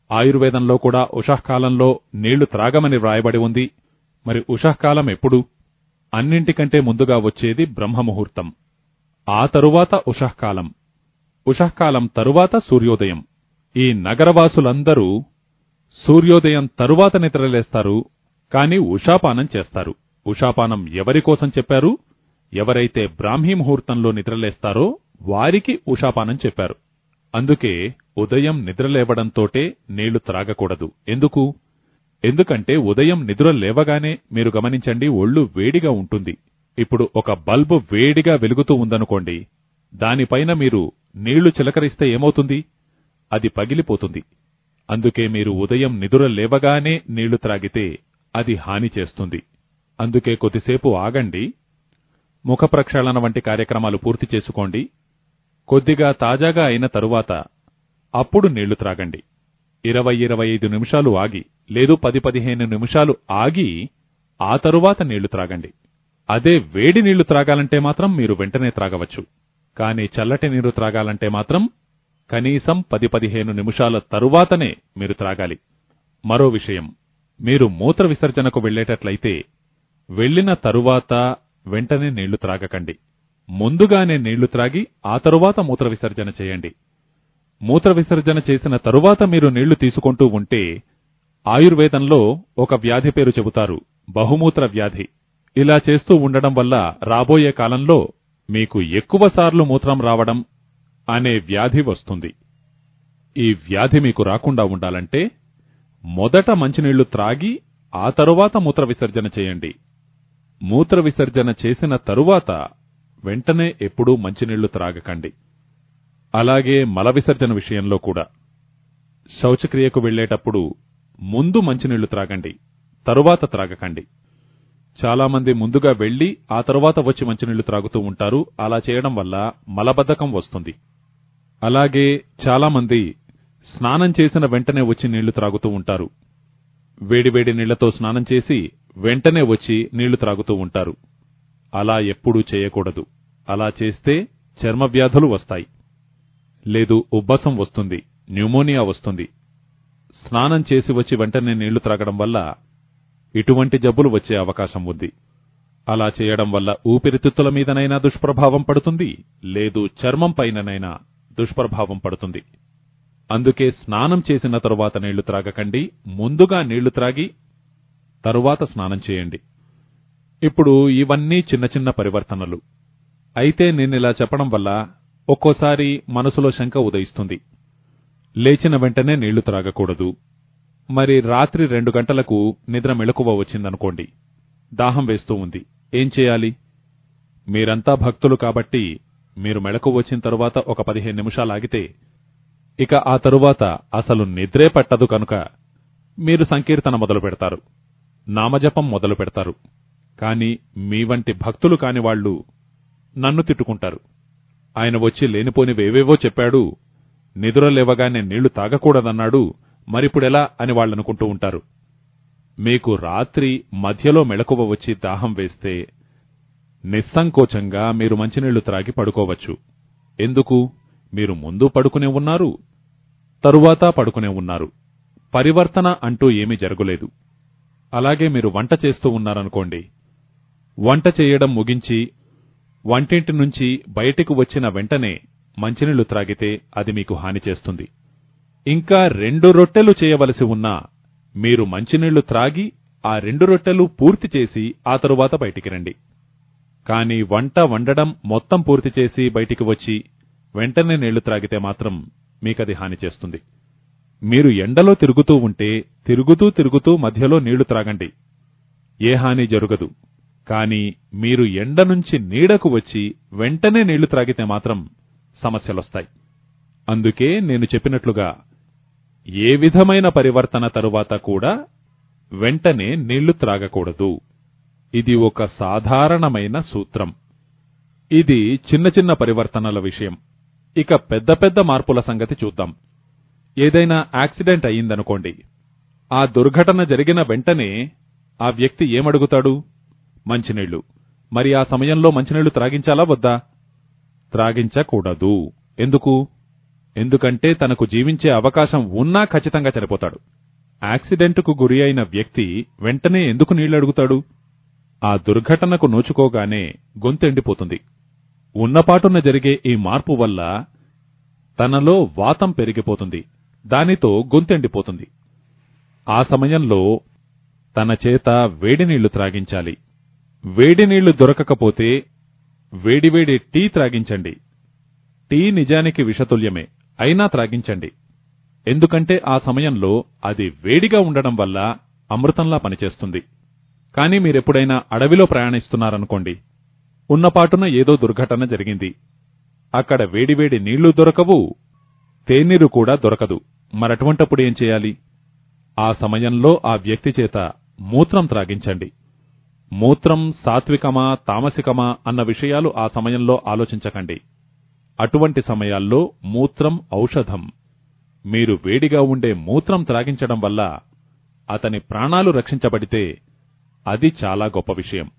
ఆయుర్వేదంలో కూడా ఉషఃకాలంలో నీళ్లు త్రాగమని వ్రాయబడి ఉంది మరి ఉషఃకాలం ఎప్పుడు అన్నింటికంటే ముందుగా వచ్చేది బ్రహ్మముహూర్తం ఆ తరువాత ఉషఃకాలం ఉషఃకాలం తరువాత సూర్యోదయం ఈ నగరవాసులందరూ సూర్యోదయం తరువాత నిద్రలేస్తారు కాని ఉషాపానం చేస్తారు ఉషాపానం ఎవరి కోసం చెప్పారు ఎవరైతే బ్రాహ్మీ ముహూర్తంలో నిద్రలేస్తారో వారికి ఉషాపానం చెప్పారు అందుకే ఉదయం నిద్రలేవడంతోటే నీళ్లు త్రాగకూడదు ఎందుకు ఎందుకంటే ఉదయం నిద్ర లేవగానే మీరు గమనించండి ఒళ్ళు వేడిగా ఉంటుంది ఇప్పుడు ఒక బల్బు వేడిగా వెలుగుతూ ఉందనుకోండి దానిపైన మీరు నీళ్లు చిలకరిస్తే ఏమవుతుంది అది పగిలిపోతుంది అందుకే మీరు ఉదయం నిదుర లేవగానే నీళ్లు త్రాగితే అది హాని చేస్తుంది అందుకే కొద్దిసేపు ఆగండి ముఖ ప్రక్షాళన వంటి కార్యక్రమాలు పూర్తి చేసుకోండి కొద్దిగా తాజాగా అయిన తరువాత అప్పుడు నీళ్లు త్రాగండి ఇరవై ఇరవై ఐదు నిమిషాలు ఆగి లేదు పది పదిహేను నిమిషాలు ఆగి ఆ తరువాత నీళ్లు త్రాగండి అదే వేడి నీళ్లు త్రాగాలంటే మాత్రం మీరు వెంటనే త్రాగవచ్చు కానీ చల్లటి నీరు త్రాగాలంటే మాత్రం కనీసం పది పదిహేను నిమిషాల తరువాతనే మీరు త్రాగాలి మరో విషయం మీరు మూత్ర విసర్జనకు వెళ్లేటట్లయితే వెళ్లిన తరువాత వెంటనే నీళ్లు త్రాగకండి ముందుగానే నీళ్లు త్రాగి ఆ తరువాత మూత్ర విసర్జన చేయండి మూత్ర విసర్జన చేసిన తరువాత మీరు నీళ్లు తీసుకుంటూ ఉంటే ఆయుర్వేదంలో ఒక వ్యాధి పేరు చెబుతారు బహుమూత్ర వ్యాధి ఇలా చేస్తూ ఉండడం వల్ల రాబోయే కాలంలో మీకు ఎక్కువసార్లు మూత్రం రావడం అనే వ్యాధి వస్తుంది ఈ వ్యాధి మీకు రాకుండా ఉండాలంటే మొదట మంచినీళ్లు త్రాగి ఆ తరువాత మూత్ర విసర్జన చేయండి మూత్ర విసర్జన చేసిన తరువాత వెంటనే ఎప్పుడూ మంచినీళ్లు త్రాగకండి అలాగే మల విసర్జన విషయంలో కూడా శౌచక్రియకు వెళ్లేటప్పుడు ముందు మంచినీళ్లు త్రాగండి తరువాత త్రాగకండి చాలామంది ముందుగా వెళ్లి ఆ తరువాత వచ్చి మంచినీళ్లు త్రాగుతూ ఉంటారు అలా చేయడం వల్ల మలబద్ధకం వస్తుంది అలాగే చాలామంది స్నానం చేసిన వెంటనే వచ్చి నీళ్లు త్రాగుతూ ఉంటారు వేడివేడి నీళ్లతో స్నానం చేసి వెంటనే వచ్చి నీళ్లు త్రాగుతూ ఉంటారు అలా ఎప్పుడూ చేయకూడదు అలా చేస్తే చర్మ వ్యాధులు వస్తాయి లేదు ఉబ్బసం వస్తుంది న్యూమోనియా వస్తుంది స్నానం చేసి వచ్చి వెంటనే నీళ్లు త్రాగడం వల్ల ఇటువంటి జబ్బులు వచ్చే అవకాశం ఉంది అలా చేయడం వల్ల ఊపిరితిత్తుల మీదనైనా దుష్ప్రభావం పడుతుంది లేదు చర్మం పైననైనా దుష్ప్రభావం పడుతుంది అందుకే స్నానం చేసిన తరువాత నీళ్లు త్రాగకండి ముందుగా నీళ్లు త్రాగి తరువాత స్నానం చేయండి ఇప్పుడు ఇవన్నీ చిన్న చిన్న పరివర్తనలు అయితే నేనిలా చెప్పడం వల్ల ఒక్కోసారి మనసులో శంక ఉదయిస్తుంది లేచిన వెంటనే నీళ్లు త్రాగకూడదు మరి రాత్రి రెండు గంటలకు నిద్ర మెళకువ వచ్చిందనుకోండి దాహం వేస్తూ ఉంది ఏం చేయాలి మీరంతా భక్తులు కాబట్టి మీరు మెళకు వచ్చిన తరువాత ఒక పదిహేను నిమిషాలు ఆగితే ఇక ఆ తరువాత అసలు నిద్రే పట్టదు కనుక మీరు సంకీర్తన మొదలు పెడతారు నామజపం మొదలు పెడతారు కాని మీ వంటి భక్తులు కాని వాళ్ళు నన్ను తిట్టుకుంటారు ఆయన వచ్చి లేనిపోనివేవేవో చెప్పాడు నిదుర లేవగానే నీళ్లు తాగకూడదన్నాడు మరిప్పుడెలా అని వాళ్ళనుకుంటూ ఉంటారు మీకు రాత్రి మధ్యలో మెళకువ వచ్చి దాహం వేస్తే నిస్సంకోచంగా మీరు మంచినీళ్లు త్రాగి పడుకోవచ్చు ఎందుకు మీరు ముందు పడుకునే ఉన్నారు తరువాత పడుకునే ఉన్నారు పరివర్తన అంటూ ఏమీ జరగలేదు అలాగే మీరు వంట చేస్తూ ఉన్నారనుకోండి వంట చేయడం ముగించి వంటింటి నుంచి బయటికి వచ్చిన వెంటనే మంచినీళ్లు త్రాగితే అది మీకు హాని చేస్తుంది ఇంకా రెండు రొట్టెలు చేయవలసి ఉన్నా మీరు మంచినీళ్లు త్రాగి ఆ రెండు రొట్టెలు పూర్తి చేసి ఆ తరువాత బయటికి రండి కాని వంట వండడం మొత్తం పూర్తి చేసి బయటికి వచ్చి వెంటనే నీళ్లు త్రాగితే మాత్రం మీకది హాని చేస్తుంది మీరు ఎండలో తిరుగుతూ ఉంటే తిరుగుతూ తిరుగుతూ మధ్యలో నీళ్లు త్రాగండి ఏ హాని జరుగదు కాని మీరు ఎండ నుంచి నీడకు వచ్చి వెంటనే నీళ్లు త్రాగితే మాత్రం సమస్యలొస్తాయి అందుకే నేను చెప్పినట్లుగా ఏ విధమైన పరివర్తన తరువాత కూడా వెంటనే నీళ్లు త్రాగకూడదు ఇది ఒక సాధారణమైన సూత్రం ఇది చిన్న చిన్న పరివర్తనల విషయం ఇక పెద్ద పెద్ద మార్పుల సంగతి చూద్దాం ఏదైనా యాక్సిడెంట్ అయ్యిందనుకోండి ఆ దుర్ఘటన జరిగిన వెంటనే ఆ వ్యక్తి ఏమడుగుతాడు మంచినీళ్లు మరి ఆ సమయంలో మంచినీళ్లు త్రాగించాలా వద్దా త్రాగించకూడదు ఎందుకు ఎందుకంటే తనకు జీవించే అవకాశం ఉన్నా ఖచ్చితంగా చనిపోతాడు యాక్సిడెంట్కు గురి అయిన వ్యక్తి వెంటనే ఎందుకు నీళ్లడుగుతాడు ఆ దుర్ఘటనకు నోచుకోగానే గొంతెండిపోతుంది ఉన్నపాటున జరిగే ఈ మార్పు వల్ల తనలో వాతం పెరిగిపోతుంది దానితో గొంతెండిపోతుంది ఆ సమయంలో తన చేత వేడి నీళ్లు త్రాగించాలి వేడి నీళ్లు దొరకకపోతే వేడివేడి టీ త్రాగించండి టీ నిజానికి విషతుల్యమే అయినా త్రాగించండి ఎందుకంటే ఆ సమయంలో అది వేడిగా ఉండడం వల్ల అమృతంలా పనిచేస్తుంది కానీ మీరెప్పుడైనా అడవిలో ప్రయాణిస్తున్నారనుకోండి ఉన్నపాటున ఏదో దుర్ఘటన జరిగింది అక్కడ వేడివేడి నీళ్లు దొరకవు తేనీరు కూడా దొరకదు మరటువంటప్పుడు ఏం చేయాలి ఆ సమయంలో ఆ వ్యక్తి చేత మూత్రం త్రాగించండి మూత్రం సాత్వికమా తామసికమా అన్న విషయాలు ఆ సమయంలో ఆలోచించకండి అటువంటి సమయాల్లో మూత్రం ఔషధం మీరు వేడిగా ఉండే మూత్రం త్రాగించడం వల్ల అతని ప్రాణాలు రక్షించబడితే అది చాలా గొప్ప విషయం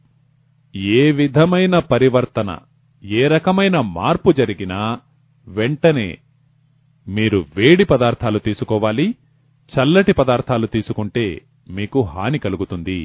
ఏ విధమైన పరివర్తన ఏ రకమైన మార్పు జరిగినా వెంటనే మీరు వేడి పదార్థాలు తీసుకోవాలి చల్లటి పదార్థాలు తీసుకుంటే మీకు హాని కలుగుతుంది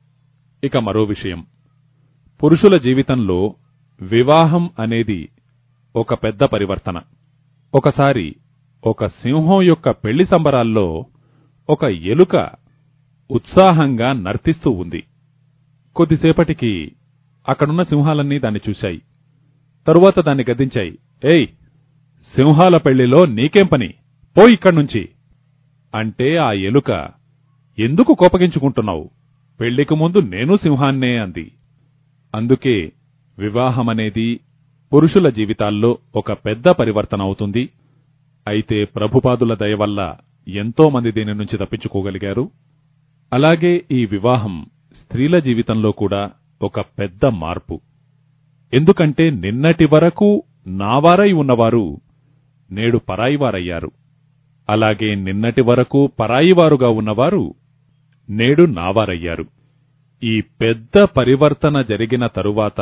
ఇక మరో విషయం పురుషుల జీవితంలో వివాహం అనేది ఒక పెద్ద పరివర్తన ఒకసారి ఒక సింహం యొక్క పెళ్లి సంబరాల్లో ఒక ఎలుక ఉత్సాహంగా నర్తిస్తూ ఉంది కొద్దిసేపటికి అక్కడున్న సింహాలన్నీ దాన్ని చూశాయి తరువాత దాన్ని గద్దించాయి ఏయ్ సింహాల పెళ్లిలో నీకేం పని పో ఇక్కడ్నుంచి అంటే ఆ ఎలుక ఎందుకు కోపగించుకుంటున్నావు పెళ్లికి ముందు నేను సింహాన్నే అంది అందుకే వివాహమనేది పురుషుల జీవితాల్లో ఒక పెద్ద పరివర్తన అవుతుంది అయితే ప్రభుపాదుల దయ వల్ల ఎంతో మంది దీని నుంచి తప్పించుకోగలిగారు అలాగే ఈ వివాహం స్త్రీల జీవితంలో కూడా ఒక పెద్ద మార్పు ఎందుకంటే నిన్నటి వరకు నావారై ఉన్నవారు నేడు పరాయివారయ్యారు అలాగే నిన్నటి వరకు పరాయివారుగా ఉన్నవారు నేడు నావారయ్యారు ఈ పెద్ద పరివర్తన జరిగిన తరువాత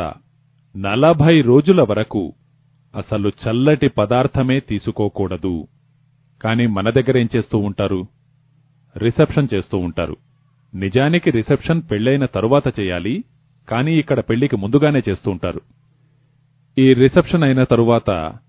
నలభై రోజుల వరకు అసలు చల్లటి పదార్థమే తీసుకోకూడదు కాని మన దగ్గరేం చేస్తూ ఉంటారు రిసెప్షన్ చేస్తూ ఉంటారు నిజానికి రిసెప్షన్ పెళ్ళైన తరువాత చేయాలి కానీ ఇక్కడ పెళ్లికి ముందుగానే చేస్తూ ఉంటారు ఈ రిసెప్షన్ అయిన తరువాత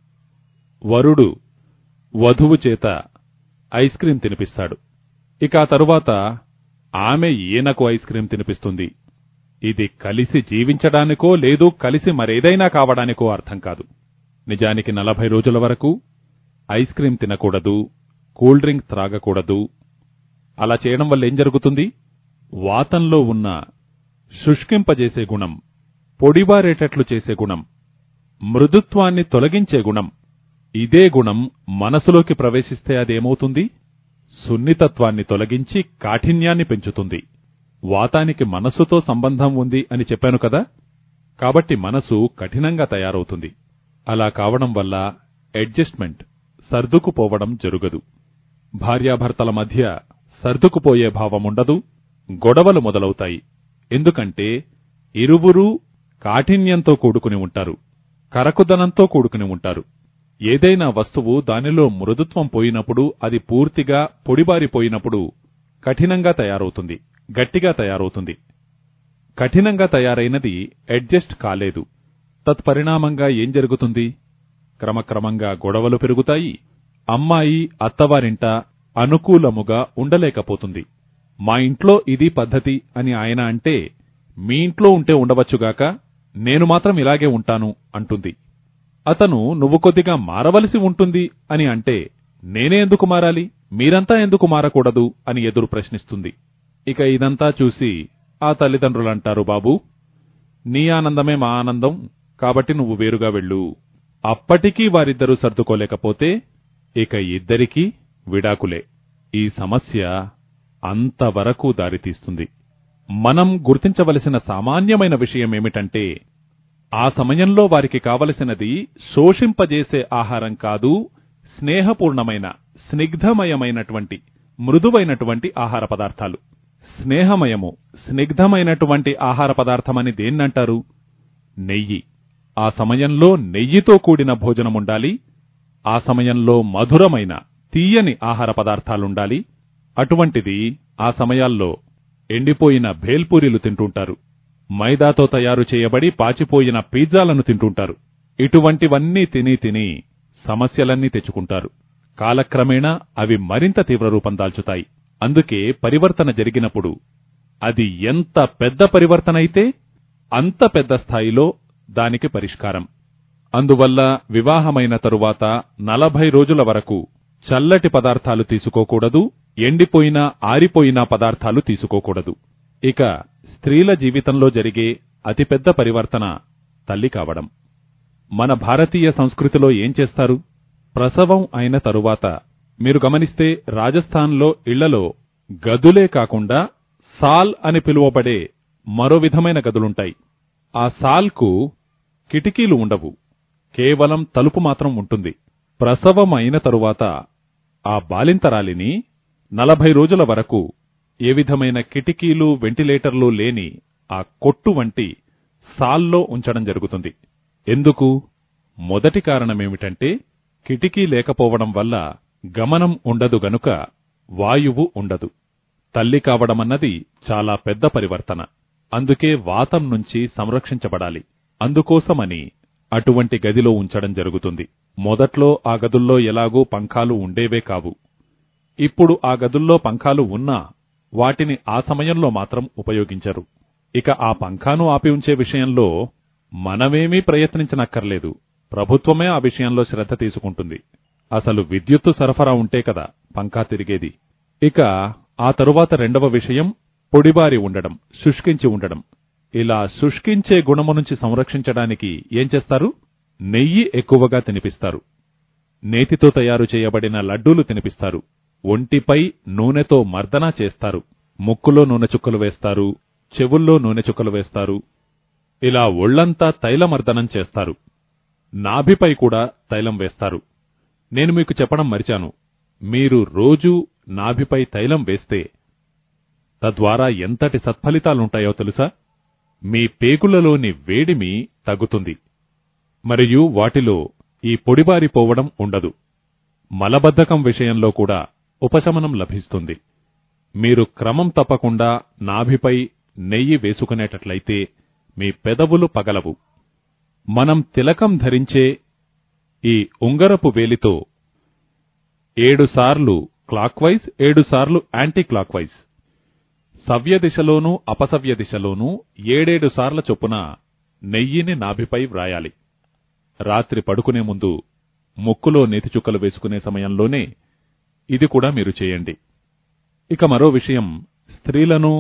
వరుడు వధువు చేత ఐస్ క్రీం తినిపిస్తాడు ఇక ఆ తరువాత ఆమె ఈయనకు ఐస్ క్రీం తినిపిస్తుంది ఇది కలిసి జీవించడానికో లేదు కలిసి మరేదైనా కావడానికో అర్థం కాదు నిజానికి నలభై రోజుల వరకు ఐస్ క్రీం తినకూడదు కూల్ డ్రింక్ త్రాగకూడదు అలా చేయడం వల్ల ఏం జరుగుతుంది వాతంలో ఉన్న శుష్కింపజేసే గుణం పొడిబారేటట్లు చేసే గుణం మృదుత్వాన్ని తొలగించే గుణం ఇదే గుణం మనసులోకి ప్రవేశిస్తే అదేమవుతుంది సున్నితత్వాన్ని తొలగించి కాఠిన్యాన్ని పెంచుతుంది వాతానికి మనస్సుతో సంబంధం ఉంది అని చెప్పాను కదా కాబట్టి మనసు కఠినంగా తయారవుతుంది అలా కావడం వల్ల అడ్జస్ట్మెంట్ సర్దుకుపోవడం జరుగదు భార్యాభర్తల మధ్య సర్దుకుపోయే భావముండదు గొడవలు మొదలవుతాయి ఎందుకంటే ఇరువురూ కాఠిన్యంతో కూడుకుని ఉంటారు కరకుదనంతో కూడుకుని ఉంటారు ఏదైనా వస్తువు దానిలో మృదుత్వం పోయినప్పుడు అది పూర్తిగా పొడిబారిపోయినప్పుడు కఠినంగా తయారవుతుంది గట్టిగా తయారవుతుంది కఠినంగా తయారైనది అడ్జస్ట్ కాలేదు తత్పరిణామంగా ఏం జరుగుతుంది క్రమక్రమంగా గొడవలు పెరుగుతాయి అమ్మాయి అత్తవారింట అనుకూలముగా ఉండలేకపోతుంది మా ఇంట్లో ఇది పద్ధతి అని ఆయన అంటే మీ ఇంట్లో ఉంటే ఉండవచ్చుగాక నేను మాత్రం ఇలాగే ఉంటాను అంటుంది అతను నువ్వు కొద్దిగా మారవలసి ఉంటుంది అని అంటే నేనే ఎందుకు మారాలి మీరంతా ఎందుకు మారకూడదు అని ఎదురు ప్రశ్నిస్తుంది ఇక ఇదంతా చూసి ఆ తల్లిదండ్రులంటారు బాబూ నీ ఆనందమే మా ఆనందం కాబట్టి నువ్వు వేరుగా వెళ్ళు అప్పటికీ వారిద్దరూ సర్దుకోలేకపోతే ఇక ఇద్దరికీ విడాకులే ఈ సమస్య అంతవరకు దారితీస్తుంది మనం గుర్తించవలసిన సామాన్యమైన విషయం ఏమిటంటే ఆ సమయంలో వారికి కావలసినది శోషింపజేసే ఆహారం కాదు స్నేహపూర్ణమైన స్నిగ్ధమయమైనటువంటి మృదువైనటువంటి ఆహార పదార్థాలు స్నేహమయము స్నిగ్ధమైనటువంటి ఆహార పదార్థమని దేన్నంటారు నెయ్యి ఆ సమయంలో నెయ్యితో కూడిన భోజనముండాలి ఆ సమయంలో మధురమైన తీయని ఆహార పదార్థాలుండాలి అటువంటిది ఆ సమయాల్లో ఎండిపోయిన భేల్పూరీలు తింటుంటారు మైదాతో తయారు చేయబడి పాచిపోయిన పిజ్జాలను తింటుంటారు ఇటువంటివన్నీ తిని తిని సమస్యలన్నీ తెచ్చుకుంటారు కాలక్రమేణా అవి మరింత తీవ్ర రూపం దాల్చుతాయి అందుకే పరివర్తన జరిగినప్పుడు అది ఎంత పెద్ద పరివర్తన అయితే అంత పెద్ద స్థాయిలో దానికి పరిష్కారం అందువల్ల వివాహమైన తరువాత నలభై రోజుల వరకు చల్లటి పదార్థాలు తీసుకోకూడదు ఎండిపోయిన ఆరిపోయిన పదార్థాలు తీసుకోకూడదు ఇక స్త్రీల జీవితంలో జరిగే అతిపెద్ద పరివర్తన తల్లి కావడం మన భారతీయ సంస్కృతిలో ఏం చేస్తారు ప్రసవం అయిన తరువాత మీరు గమనిస్తే రాజస్థాన్లో ఇళ్లలో గదులే కాకుండా సాల్ అని పిలువబడే మరో విధమైన గదులుంటాయి ఆ సాల్కు కిటికీలు ఉండవు కేవలం తలుపు మాత్రం ఉంటుంది ప్రసవం అయిన తరువాత ఆ బాలింతరాలిని నలభై రోజుల వరకు ఏ విధమైన కిటికీలు వెంటిలేటర్లు లేని ఆ కొట్టు వంటి సాల్లో ఉంచడం జరుగుతుంది ఎందుకు మొదటి కారణమేమిటంటే కిటికీ లేకపోవడం వల్ల గమనం ఉండదు గనుక వాయువు ఉండదు తల్లి కావడమన్నది చాలా పెద్ద పరివర్తన అందుకే వాతం నుంచి సంరక్షించబడాలి అందుకోసమని అటువంటి గదిలో ఉంచడం జరుగుతుంది మొదట్లో ఆ గదుల్లో ఎలాగూ పంఖాలు ఉండేవే కావు ఇప్పుడు ఆ గదుల్లో పంఖాలు ఉన్నా వాటిని ఆ సమయంలో మాత్రం ఉపయోగించరు ఇక ఆ పంఖాను ఆపి ఉంచే విషయంలో మనమేమీ ప్రయత్నించనక్కర్లేదు ప్రభుత్వమే ఆ విషయంలో శ్రద్ధ తీసుకుంటుంది అసలు విద్యుత్తు సరఫరా ఉంటే కదా పంఖా తిరిగేది ఇక ఆ తరువాత రెండవ విషయం పొడిబారి ఉండడం శుష్కించి ఉండడం ఇలా శుష్కించే గుణము నుంచి సంరక్షించడానికి ఏం చేస్తారు నెయ్యి ఎక్కువగా తినిపిస్తారు నేతితో తయారు చేయబడిన లడ్డూలు తినిపిస్తారు ఒంటిపై నూనెతో మర్దనా చేస్తారు ముక్కులో నూనె చుక్కలు వేస్తారు చెవుల్లో నూనె చుక్కలు వేస్తారు ఇలా ఒళ్లంతా తైలమర్దనం చేస్తారు నాభిపై కూడా తైలం వేస్తారు నేను మీకు చెప్పడం మరిచాను మీరు రోజూ నాభిపై తైలం వేస్తే తద్వారా ఎంతటి సత్ఫలితాలుంటాయో తెలుసా మీ పేగులలోని వేడిమి తగ్గుతుంది మరియు వాటిలో ఈ పొడిబారిపోవడం ఉండదు మలబద్ధకం విషయంలో కూడా ఉపశమనం లభిస్తుంది మీరు క్రమం తప్పకుండా నాభిపై నెయ్యి వేసుకునేటట్లయితే మీ పెదవులు పగలవు మనం తిలకం ధరించే ఈ ఉంగరపు వేలితో ఏడుసార్లు క్లాక్వైజ్ ఏడుసార్లు యాంటీ క్లాక్వైజ్ సవ్య దిశలోనూ అపసవ్య దిశలోనూ ఏడేడు సార్ల చొప్పున నెయ్యిని నాభిపై వ్రాయాలి రాత్రి పడుకునే ముందు ముక్కులో నేతి చుక్కలు వేసుకునే సమయంలోనే ఇది కూడా మీరు చేయండి ఇక మరో విషయం స్త్రీలను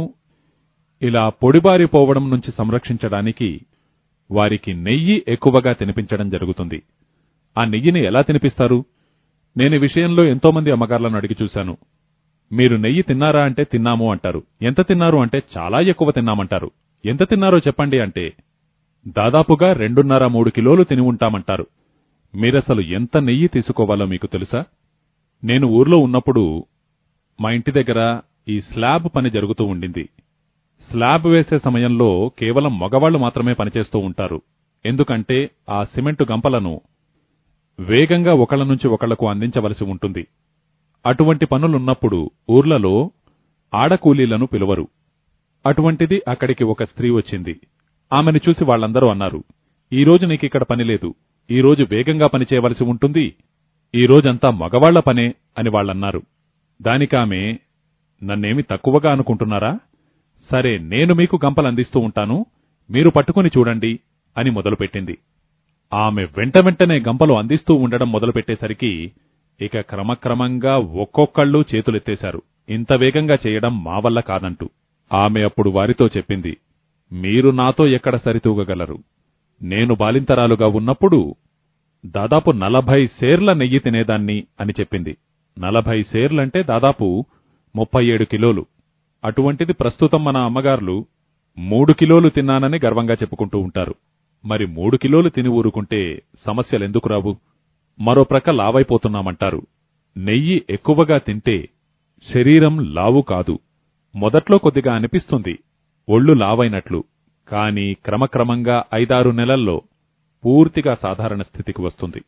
ఇలా పొడిబారిపోవడం నుంచి సంరక్షించడానికి వారికి నెయ్యి ఎక్కువగా తినిపించడం జరుగుతుంది ఆ నెయ్యిని ఎలా తినిపిస్తారు నేను ఈ విషయంలో ఎంతోమంది అమ్మగారులను అడిగి చూశాను మీరు నెయ్యి తిన్నారా అంటే తిన్నాము అంటారు ఎంత తిన్నారు అంటే చాలా ఎక్కువ తిన్నామంటారు ఎంత తిన్నారో చెప్పండి అంటే దాదాపుగా రెండున్నర మూడు కిలోలు తిని ఉంటామంటారు మీరసలు ఎంత నెయ్యి తీసుకోవాలో మీకు తెలుసా నేను ఊర్లో ఉన్నప్పుడు మా ఇంటి దగ్గర ఈ స్లాబ్ పని జరుగుతూ ఉండింది స్లాబ్ వేసే సమయంలో కేవలం మగవాళ్లు మాత్రమే పనిచేస్తూ ఉంటారు ఎందుకంటే ఆ సిమెంటు గంపలను వేగంగా ఒకళ్ళ నుంచి ఒకళ్లకు అందించవలసి ఉంటుంది అటువంటి పనులున్నప్పుడు ఊర్లలో ఆడకూలీలను పిలువరు అటువంటిది అక్కడికి ఒక స్త్రీ వచ్చింది ఆమెను చూసి వాళ్ళందరూ అన్నారు ఈ రోజు నీకిక్కడ పని లేదు ఈ రోజు వేగంగా పనిచేయవలసి ఉంటుంది ఈ రోజంతా మగవాళ్ల పనే అని వాళ్ళన్నారు దానికామె నన్నేమి తక్కువగా అనుకుంటున్నారా సరే నేను మీకు గంపలందిస్తూ ఉంటాను మీరు పట్టుకుని చూడండి అని మొదలుపెట్టింది ఆమె వెంట వెంటనే గంపలు అందిస్తూ ఉండడం మొదలుపెట్టేసరికి ఇక క్రమక్రమంగా ఒక్కొక్కళ్ళు చేతులెత్తేశారు ఇంత వేగంగా చేయడం మా వల్ల కాదంటూ ఆమె అప్పుడు వారితో చెప్పింది మీరు నాతో ఎక్కడ సరితూగగలరు నేను బాలింతరాలుగా ఉన్నప్పుడు దాదాపు నలభై సేర్ల నెయ్యి తినేదాన్ని అని చెప్పింది నలభై సేర్లంటే దాదాపు ముప్పై ఏడు కిలోలు అటువంటిది ప్రస్తుతం మన అమ్మగారులు మూడు కిలోలు తిన్నానని గర్వంగా చెప్పుకుంటూ ఉంటారు మరి మూడు కిలోలు తిని ఊరుకుంటే సమస్యలెందుకు రావు మరో ప్రక్క లావైపోతున్నామంటారు నెయ్యి ఎక్కువగా తింటే శరీరం లావు కాదు మొదట్లో కొద్దిగా అనిపిస్తుంది ఒళ్ళు లావైనట్లు కాని క్రమక్రమంగా ఐదారు నెలల్లో పూర్తిగా సాధారణ స్థితికి వస్తుంది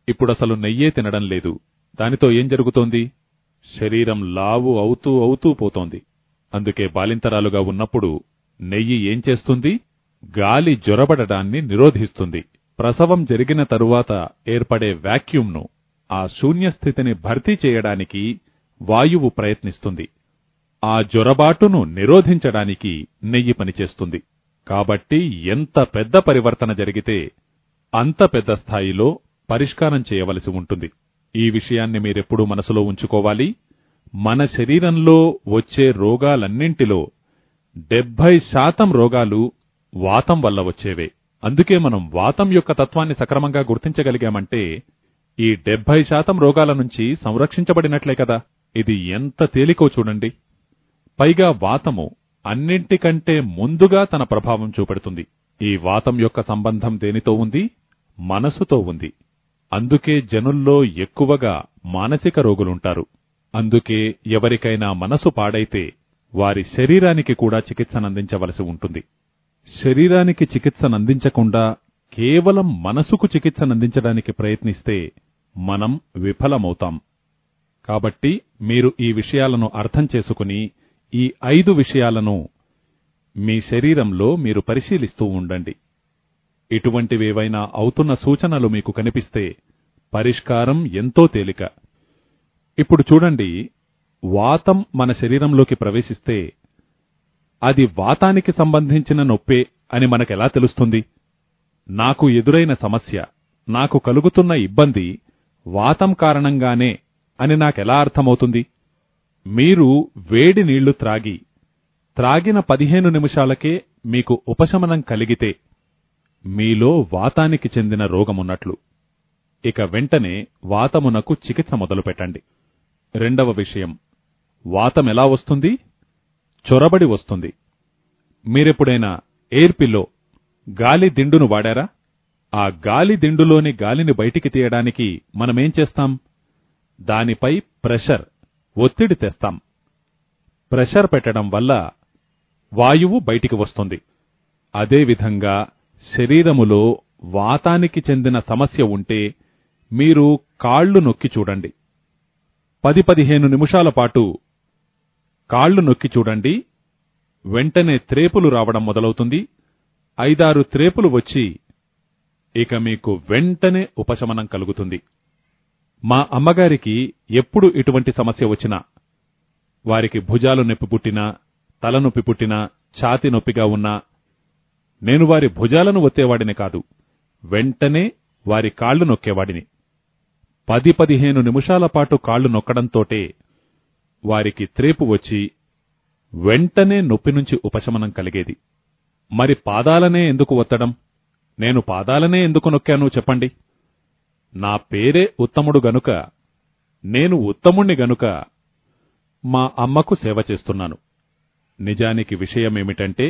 ఇప్పుడసలు నెయ్యే తినడం లేదు దానితో ఏం జరుగుతోంది శరీరం లావు అవుతూ అవుతూ పోతోంది అందుకే బాలింతరాలుగా ఉన్నప్పుడు నెయ్యి ఏం చేస్తుంది గాలి జొరబడడాన్ని నిరోధిస్తుంది ప్రసవం జరిగిన తరువాత ఏర్పడే వాక్యూమ్ను ఆ శూన్యస్థితిని భర్తీ చేయడానికి వాయువు ప్రయత్నిస్తుంది ఆ జొరబాటును నిరోధించడానికి నెయ్యి పనిచేస్తుంది కాబట్టి ఎంత పెద్ద పరివర్తన జరిగితే అంత పెద్ద స్థాయిలో పరిష్కారం చేయవలసి ఉంటుంది ఈ విషయాన్ని మీరెప్పుడూ మనసులో ఉంచుకోవాలి మన శరీరంలో వచ్చే రోగాలన్నింటిలో డెబ్బై శాతం రోగాలు వాతం వల్ల వచ్చేవే అందుకే మనం వాతం యొక్క తత్వాన్ని సక్రమంగా గుర్తించగలిగామంటే ఈ డెబ్బై శాతం రోగాల నుంచి సంరక్షించబడినట్లే కదా ఇది ఎంత తేలికో చూడండి పైగా వాతము అన్నింటికంటే ముందుగా తన ప్రభావం చూపెడుతుంది ఈ వాతం యొక్క సంబంధం దేనితో ఉంది మనసుతో ఉంది అందుకే జనుల్లో ఎక్కువగా మానసిక రోగులుంటారు అందుకే ఎవరికైనా మనసు పాడైతే వారి శరీరానికి కూడా చికిత్సనందించవలసి ఉంటుంది శరీరానికి చికిత్సనందించకుండా కేవలం మనసుకు చికిత్సనందించడానికి ప్రయత్నిస్తే మనం విఫలమవుతాం కాబట్టి మీరు ఈ విషయాలను అర్థం చేసుకుని ఈ ఐదు విషయాలను మీ శరీరంలో మీరు పరిశీలిస్తూ ఉండండి ఇటువంటివేవైనా అవుతున్న సూచనలు మీకు కనిపిస్తే పరిష్కారం ఎంతో తేలిక ఇప్పుడు చూడండి వాతం మన శరీరంలోకి ప్రవేశిస్తే అది వాతానికి సంబంధించిన నొప్పే అని మనకెలా తెలుస్తుంది నాకు ఎదురైన సమస్య నాకు కలుగుతున్న ఇబ్బంది వాతం కారణంగానే అని నాకెలా అర్థమవుతుంది మీరు వేడి నీళ్లు త్రాగి త్రాగిన పదిహేను నిమిషాలకే మీకు ఉపశమనం కలిగితే మీలో వాతానికి చెందిన రోగమున్నట్లు ఇక వెంటనే వాతమునకు చికిత్స మొదలుపెట్టండి రెండవ విషయం వాతం ఎలా వస్తుంది చొరబడి వస్తుంది మీరెప్పుడైనా ఎయిర్ పిల్లో గాలి దిండును వాడారా ఆ గాలి దిండులోని గాలిని బయటికి తీయడానికి మనమేం చేస్తాం దానిపై ప్రెషర్ ఒత్తిడి తెస్తాం ప్రెషర్ పెట్టడం వల్ల వాయువు బయటికి వస్తుంది అదేవిధంగా శరీరములో వాతానికి చెందిన సమస్య ఉంటే మీరు కాళ్ళు నొక్కి చూడండి పది పదిహేను నిమిషాల పాటు కాళ్ళు నొక్కి చూడండి వెంటనే త్రేపులు రావడం మొదలవుతుంది ఐదారు త్రేపులు వచ్చి ఇక మీకు వెంటనే ఉపశమనం కలుగుతుంది మా అమ్మగారికి ఎప్పుడు ఇటువంటి సమస్య వచ్చినా వారికి భుజాలు నొప్పి పుట్టినా తలనొప్పి పుట్టినా ఛాతి నొప్పిగా ఉన్నా నేను వారి భుజాలను ఒత్తేవాడిని కాదు వెంటనే వారి కాళ్లు నొక్కేవాడిని పది పదిహేను నిమిషాల పాటు కాళ్లు నొక్కడంతోటే వారికి త్రేపు వచ్చి వెంటనే నొప్పి నుంచి ఉపశమనం కలిగేది మరి పాదాలనే ఎందుకు ఒత్తడం నేను పాదాలనే ఎందుకు నొక్కాను చెప్పండి నా పేరే ఉత్తముడు గనుక నేను ఉత్తముణ్ణి గనుక మా అమ్మకు సేవ చేస్తున్నాను నిజానికి విషయమేమిటంటే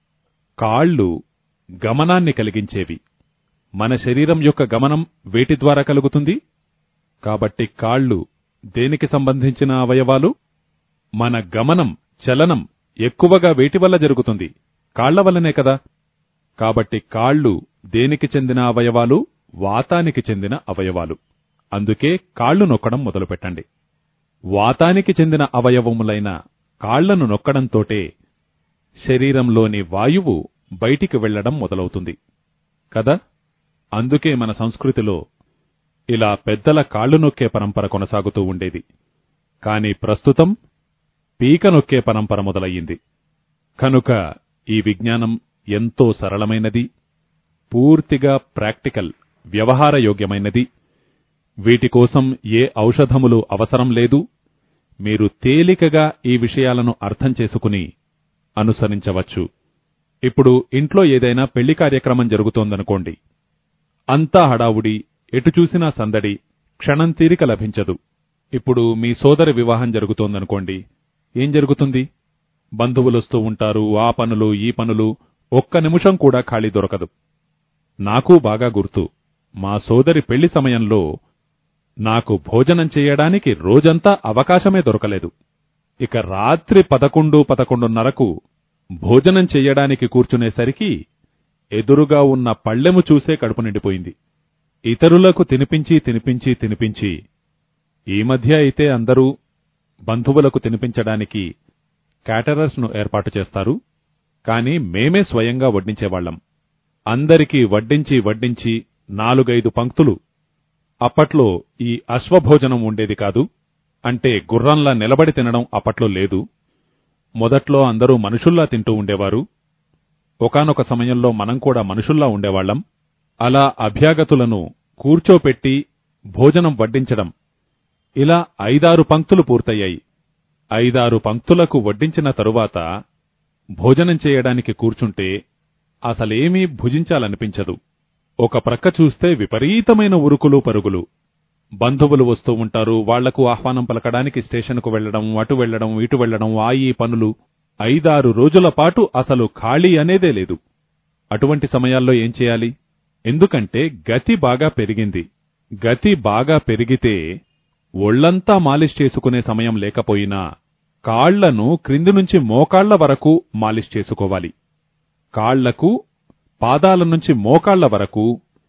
కాళ్ళు గమనాన్ని కలిగించేవి మన శరీరం యొక్క గమనం వేటి ద్వారా కలుగుతుంది కాబట్టి కాళ్ళు దేనికి సంబంధించిన అవయవాలు మన గమనం చలనం ఎక్కువగా వేటి వల్ల జరుగుతుంది కాళ్ల వల్లనే కదా కాబట్టి కాళ్ళు దేనికి చెందిన అవయవాలు వాతానికి చెందిన అవయవాలు అందుకే కాళ్ళు నొక్కడం మొదలుపెట్టండి వాతానికి చెందిన అవయవములైన కాళ్లను నొక్కడంతోటే శరీరంలోని వాయువు బయటికి వెళ్లడం మొదలవుతుంది కదా అందుకే మన సంస్కృతిలో ఇలా పెద్దల కాళ్లు నొక్కే పరంపర కొనసాగుతూ ఉండేది కాని ప్రస్తుతం పీక నొక్కే పరంపర మొదలయ్యింది కనుక ఈ విజ్ఞానం ఎంతో సరళమైనది పూర్తిగా ప్రాక్టికల్ వ్యవహారయోగ్యమైనది వీటి కోసం ఏ ఔషధములు అవసరం లేదు మీరు తేలికగా ఈ విషయాలను అర్థం చేసుకుని అనుసరించవచ్చు ఇప్పుడు ఇంట్లో ఏదైనా పెళ్లి కార్యక్రమం జరుగుతోందనుకోండి అంతా హడావుడి ఎటు చూసినా సందడి క్షణం తీరిక లభించదు ఇప్పుడు మీ సోదరి వివాహం జరుగుతోందనుకోండి ఏం జరుగుతుంది బంధువులొస్తూ ఉంటారు ఆ పనులు ఈ పనులు ఒక్క నిమిషం కూడా ఖాళీ దొరకదు నాకూ బాగా గుర్తు మా సోదరి పెళ్లి సమయంలో నాకు భోజనం చేయడానికి రోజంతా అవకాశమే దొరకలేదు ఇక రాత్రి పదకొండు పదకొండున్నరకు భోజనం చెయ్యడానికి కూర్చునేసరికి ఎదురుగా ఉన్న పళ్ళెము చూసే కడుపు నిండిపోయింది ఇతరులకు తినిపించి తినిపించి తినిపించి ఈ మధ్య అయితే అందరూ బంధువులకు తినిపించడానికి క్యాటరర్స్ను ఏర్పాటు చేస్తారు కాని మేమే స్వయంగా వడ్డించేవాళ్లం అందరికీ వడ్డించి వడ్డించి నాలుగైదు పంక్తులు అప్పట్లో ఈ అశ్వభోజనం ఉండేది కాదు అంటే గుర్రంలా నిలబడి తినడం అప్పట్లో లేదు మొదట్లో అందరూ మనుషుల్లా తింటూ ఉండేవారు ఒకానొక సమయంలో మనం కూడా మనుషుల్లా ఉండేవాళ్లం అలా అభ్యాగతులను కూర్చోపెట్టి భోజనం వడ్డించడం ఇలా ఐదారు పంక్తులు పూర్తయ్యాయి ఐదారు పంక్తులకు వడ్డించిన తరువాత భోజనం చేయడానికి కూర్చుంటే అసలేమీ భుజించాలనిపించదు ఒక ప్రక్క చూస్తే విపరీతమైన ఉరుకులు పరుగులు బంధువులు వస్తూ ఉంటారు వాళ్లకు ఆహ్వానం పలకడానికి స్టేషన్కు వెళ్లడం అటు వెళ్లడం ఇటు వెళ్లడం ఆ ఈ పనులు ఐదారు రోజుల పాటు అసలు ఖాళీ అనేదే లేదు అటువంటి సమయాల్లో ఏం చేయాలి ఎందుకంటే గతి బాగా పెరిగింది గతి బాగా పెరిగితే ఒళ్లంతా మాలిష్ చేసుకునే సమయం లేకపోయినా కాళ్లను క్రింది నుంచి మోకాళ్ల వరకు మాలిష్ చేసుకోవాలి కాళ్లకు పాదాల నుంచి మోకాళ్ల వరకు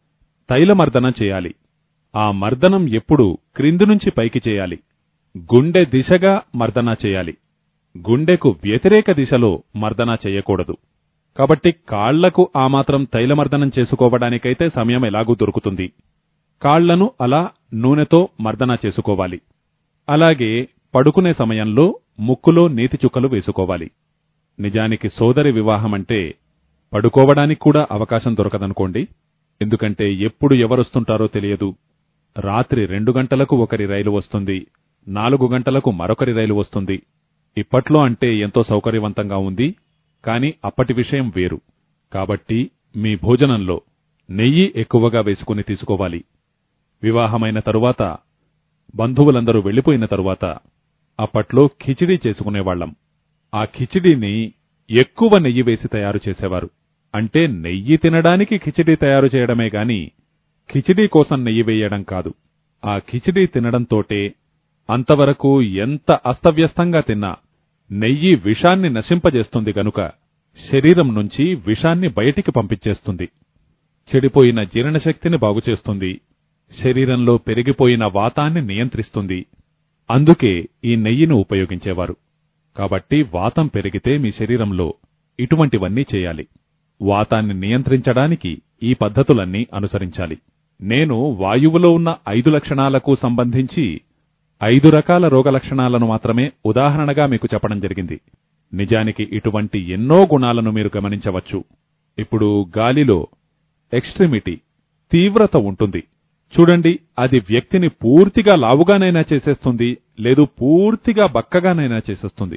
తైలమర్దనం చేయాలి ఆ మర్దనం ఎప్పుడు క్రింది నుంచి పైకి చేయాలి గుండె దిశగా మర్దనా చేయాలి గుండెకు వ్యతిరేక దిశలో మర్దనా చేయకూడదు కాబట్టి కాళ్లకు ఆ మాత్రం తైలమర్దనం చేసుకోవడానికైతే సమయం ఎలాగూ దొరుకుతుంది కాళ్లను అలా నూనెతో మర్దనా చేసుకోవాలి అలాగే పడుకునే సమయంలో ముక్కులో నీతి చుక్కలు వేసుకోవాలి నిజానికి సోదరి వివాహమంటే పడుకోవడానికి కూడా అవకాశం దొరకదనుకోండి ఎందుకంటే ఎప్పుడు ఎవరొస్తుంటారో తెలియదు రాత్రి రెండు గంటలకు ఒకరి రైలు వస్తుంది నాలుగు గంటలకు మరొకరి రైలు వస్తుంది ఇప్పట్లో అంటే ఎంతో సౌకర్యవంతంగా ఉంది కాని అప్పటి విషయం వేరు కాబట్టి మీ భోజనంలో నెయ్యి ఎక్కువగా వేసుకుని తీసుకోవాలి వివాహమైన తరువాత బంధువులందరూ వెళ్లిపోయిన తరువాత అప్పట్లో ఖిచిడీ చేసుకునేవాళ్లం ఆ ఖిచిడీని ఎక్కువ నెయ్యి వేసి తయారు చేసేవారు అంటే నెయ్యి తినడానికి ఖిచిడీ తయారు చేయడమే గాని ఖిచిడీ కోసం నెయ్యి వేయడం కాదు ఆ ఖిచిడీ తినడంతోటే అంతవరకు ఎంత అస్తవ్యస్తంగా తిన్నా నెయ్యి విషాన్ని నశింపజేస్తుంది గనుక శరీరం నుంచి విషాన్ని బయటికి పంపించేస్తుంది చెడిపోయిన జీర్ణశక్తిని బాగుచేస్తుంది శరీరంలో పెరిగిపోయిన వాతాన్ని నియంత్రిస్తుంది అందుకే ఈ నెయ్యిని ఉపయోగించేవారు కాబట్టి వాతం పెరిగితే మీ శరీరంలో ఇటువంటివన్నీ చేయాలి వాతాన్ని నియంత్రించడానికి ఈ పద్ధతులన్నీ అనుసరించాలి నేను వాయువులో ఉన్న ఐదు లక్షణాలకు సంబంధించి ఐదు రకాల రోగ లక్షణాలను మాత్రమే ఉదాహరణగా మీకు చెప్పడం జరిగింది నిజానికి ఇటువంటి ఎన్నో గుణాలను మీరు గమనించవచ్చు ఇప్పుడు గాలిలో ఎక్స్ట్రిమిటీ తీవ్రత ఉంటుంది చూడండి అది వ్యక్తిని పూర్తిగా లావుగానైనా చేసేస్తుంది లేదు పూర్తిగా బక్కగానైనా చేసేస్తుంది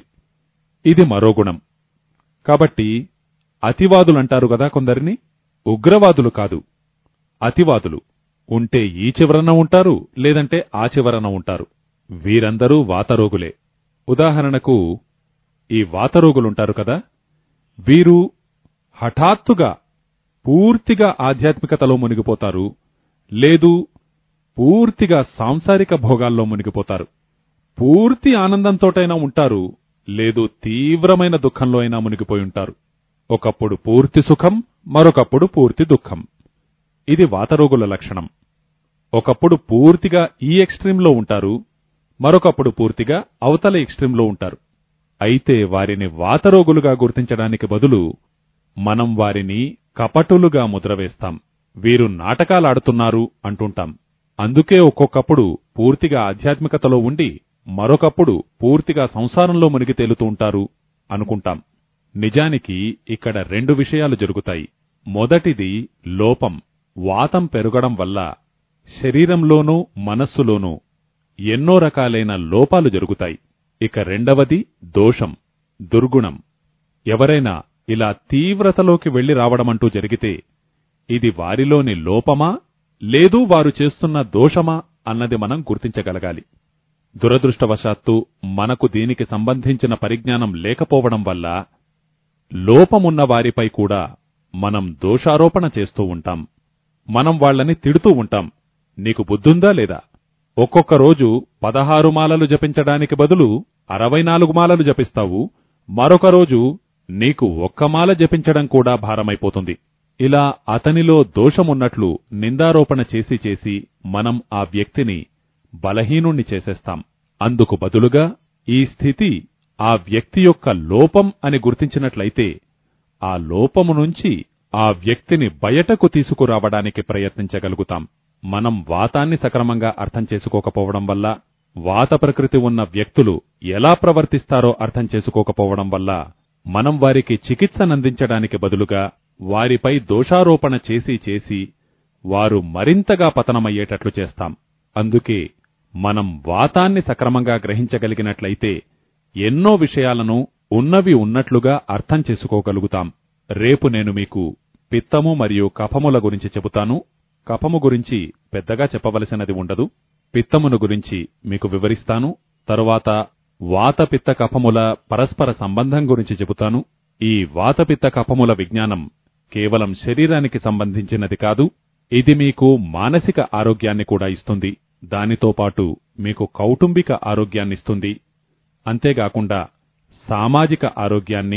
ఇది మరో గుణం కాబట్టి అతివాదులంటారు గదా కొందరిని ఉగ్రవాదులు కాదు అతివాదులు ఉంటే ఈ చివరన ఉంటారు లేదంటే ఆ చివరన ఉంటారు వీరందరూ వాతరోగులే ఉదాహరణకు ఈ వాతరోగులుంటారు కదా వీరు హఠాత్తుగా పూర్తిగా ఆధ్యాత్మికతలో మునిగిపోతారు లేదు పూర్తిగా సాంసారిక భోగాల్లో మునిగిపోతారు పూర్తి ఆనందంతోటైనా ఉంటారు లేదు తీవ్రమైన దుఃఖంలో అయినా మునిగిపోయి ఉంటారు ఒకప్పుడు పూర్తి సుఖం మరొకప్పుడు పూర్తి దుఃఖం ఇది వాతరోగుల లక్షణం ఒకప్పుడు పూర్తిగా ఈ ఎక్స్ట్రీంలో ఉంటారు మరొకప్పుడు పూర్తిగా అవతల ఎక్స్ట్రీంలో ఉంటారు అయితే వారిని వాతరోగులుగా గుర్తించడానికి బదులు మనం వారిని కపటులుగా ముద్రవేస్తాం వీరు నాటకాలాడుతున్నారు అంటుంటాం అందుకే ఒక్కొక్కప్పుడు పూర్తిగా ఆధ్యాత్మికతలో ఉండి మరొకప్పుడు పూర్తిగా సంసారంలో మునిగి తేలుతూ ఉంటారు అనుకుంటాం నిజానికి ఇక్కడ రెండు విషయాలు జరుగుతాయి మొదటిది లోపం వాతం పెరగడం వల్ల శరీరంలోనూ మనస్సులోనూ ఎన్నో రకాలైన లోపాలు జరుగుతాయి ఇక రెండవది దోషం దుర్గుణం ఎవరైనా ఇలా తీవ్రతలోకి వెళ్లి రావడమంటూ జరిగితే ఇది వారిలోని లోపమా లేదు వారు చేస్తున్న దోషమా అన్నది మనం గుర్తించగలగాలి దురదృష్టవశాత్తు మనకు దీనికి సంబంధించిన పరిజ్ఞానం లేకపోవడం వల్ల లోపమున్న వారిపై కూడా మనం దోషారోపణ చేస్తూ ఉంటాం మనం వాళ్ళని తిడుతూ ఉంటాం నీకు బుద్ధుందా లేదా ఒక్కొక్క రోజు పదహారు మాలలు జపించడానికి బదులు అరవై నాలుగు మాలలు జపిస్తావు మరొక రోజు నీకు ఒక్క మాల జపించడం కూడా భారమైపోతుంది ఇలా అతనిలో దోషమున్నట్లు నిందారోపణ చేసి చేసి మనం ఆ వ్యక్తిని బలహీనుణ్ణి చేసేస్తాం అందుకు బదులుగా ఈ స్థితి ఆ వ్యక్తి యొక్క లోపం అని గుర్తించినట్లయితే ఆ లోపము నుంచి ఆ వ్యక్తిని బయటకు తీసుకురావడానికి ప్రయత్నించగలుగుతాం మనం వాతాన్ని సక్రమంగా అర్థం చేసుకోకపోవడం వల్ల వాత ప్రకృతి ఉన్న వ్యక్తులు ఎలా ప్రవర్తిస్తారో అర్థం చేసుకోకపోవడం వల్ల మనం వారికి చికిత్సనందించడానికి బదులుగా వారిపై దోషారోపణ చేసి చేసి వారు మరింతగా పతనమయ్యేటట్లు చేస్తాం అందుకే మనం వాతాన్ని సక్రమంగా గ్రహించగలిగినట్లయితే ఎన్నో విషయాలను ఉన్నవి ఉన్నట్లుగా అర్థం చేసుకోగలుగుతాం రేపు నేను మీకు పిత్తము మరియు కఫముల గురించి చెబుతాను కఫము గురించి పెద్దగా చెప్పవలసినది ఉండదు పిత్తమును గురించి మీకు వివరిస్తాను తరువాత వాతపిత్త కఫముల పరస్పర సంబంధం గురించి చెబుతాను ఈ వాతపిత్త కఫముల విజ్ఞానం కేవలం శరీరానికి సంబంధించినది కాదు ఇది మీకు మానసిక ఆరోగ్యాన్ని కూడా ఇస్తుంది దానితో పాటు మీకు కౌటుంబిక ఆరోగ్యాన్నిస్తుంది అంతేగాకుండా సామాజిక ఆరోగ్యాన్ని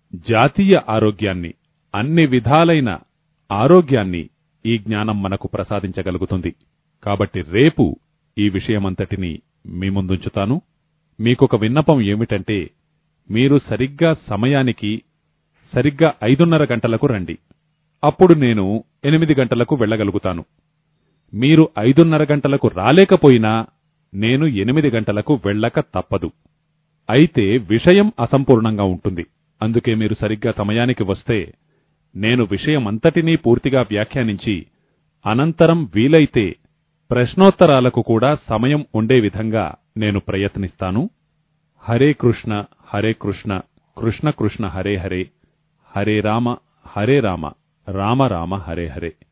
జాతీయ ఆరోగ్యాన్ని అన్ని విధాలైన ఆరోగ్యాన్ని ఈ జ్ఞానం మనకు ప్రసాదించగలుగుతుంది కాబట్టి రేపు ఈ విషయమంతటిని మీ ముందుంచుతాను మీకొక విన్నపం ఏమిటంటే మీరు సరిగ్గా సమయానికి సరిగ్గా ఐదున్నర గంటలకు రండి అప్పుడు నేను ఎనిమిది గంటలకు వెళ్ళగలుగుతాను మీరు ఐదున్నర గంటలకు రాలేకపోయినా నేను ఎనిమిది గంటలకు వెళ్ళక తప్పదు అయితే విషయం అసంపూర్ణంగా ఉంటుంది అందుకే మీరు సరిగ్గా సమయానికి వస్తే నేను విషయమంతటినీ పూర్తిగా వ్యాఖ్యానించి అనంతరం వీలైతే ప్రశ్నోత్తరాలకు కూడా సమయం ఉండే విధంగా నేను ప్రయత్నిస్తాను హరే కృష్ణ హరే కృష్ణ కృష్ణ కృష్ణ హరే హరే హరే రామ హరే రామ రామ రామ హరే హరే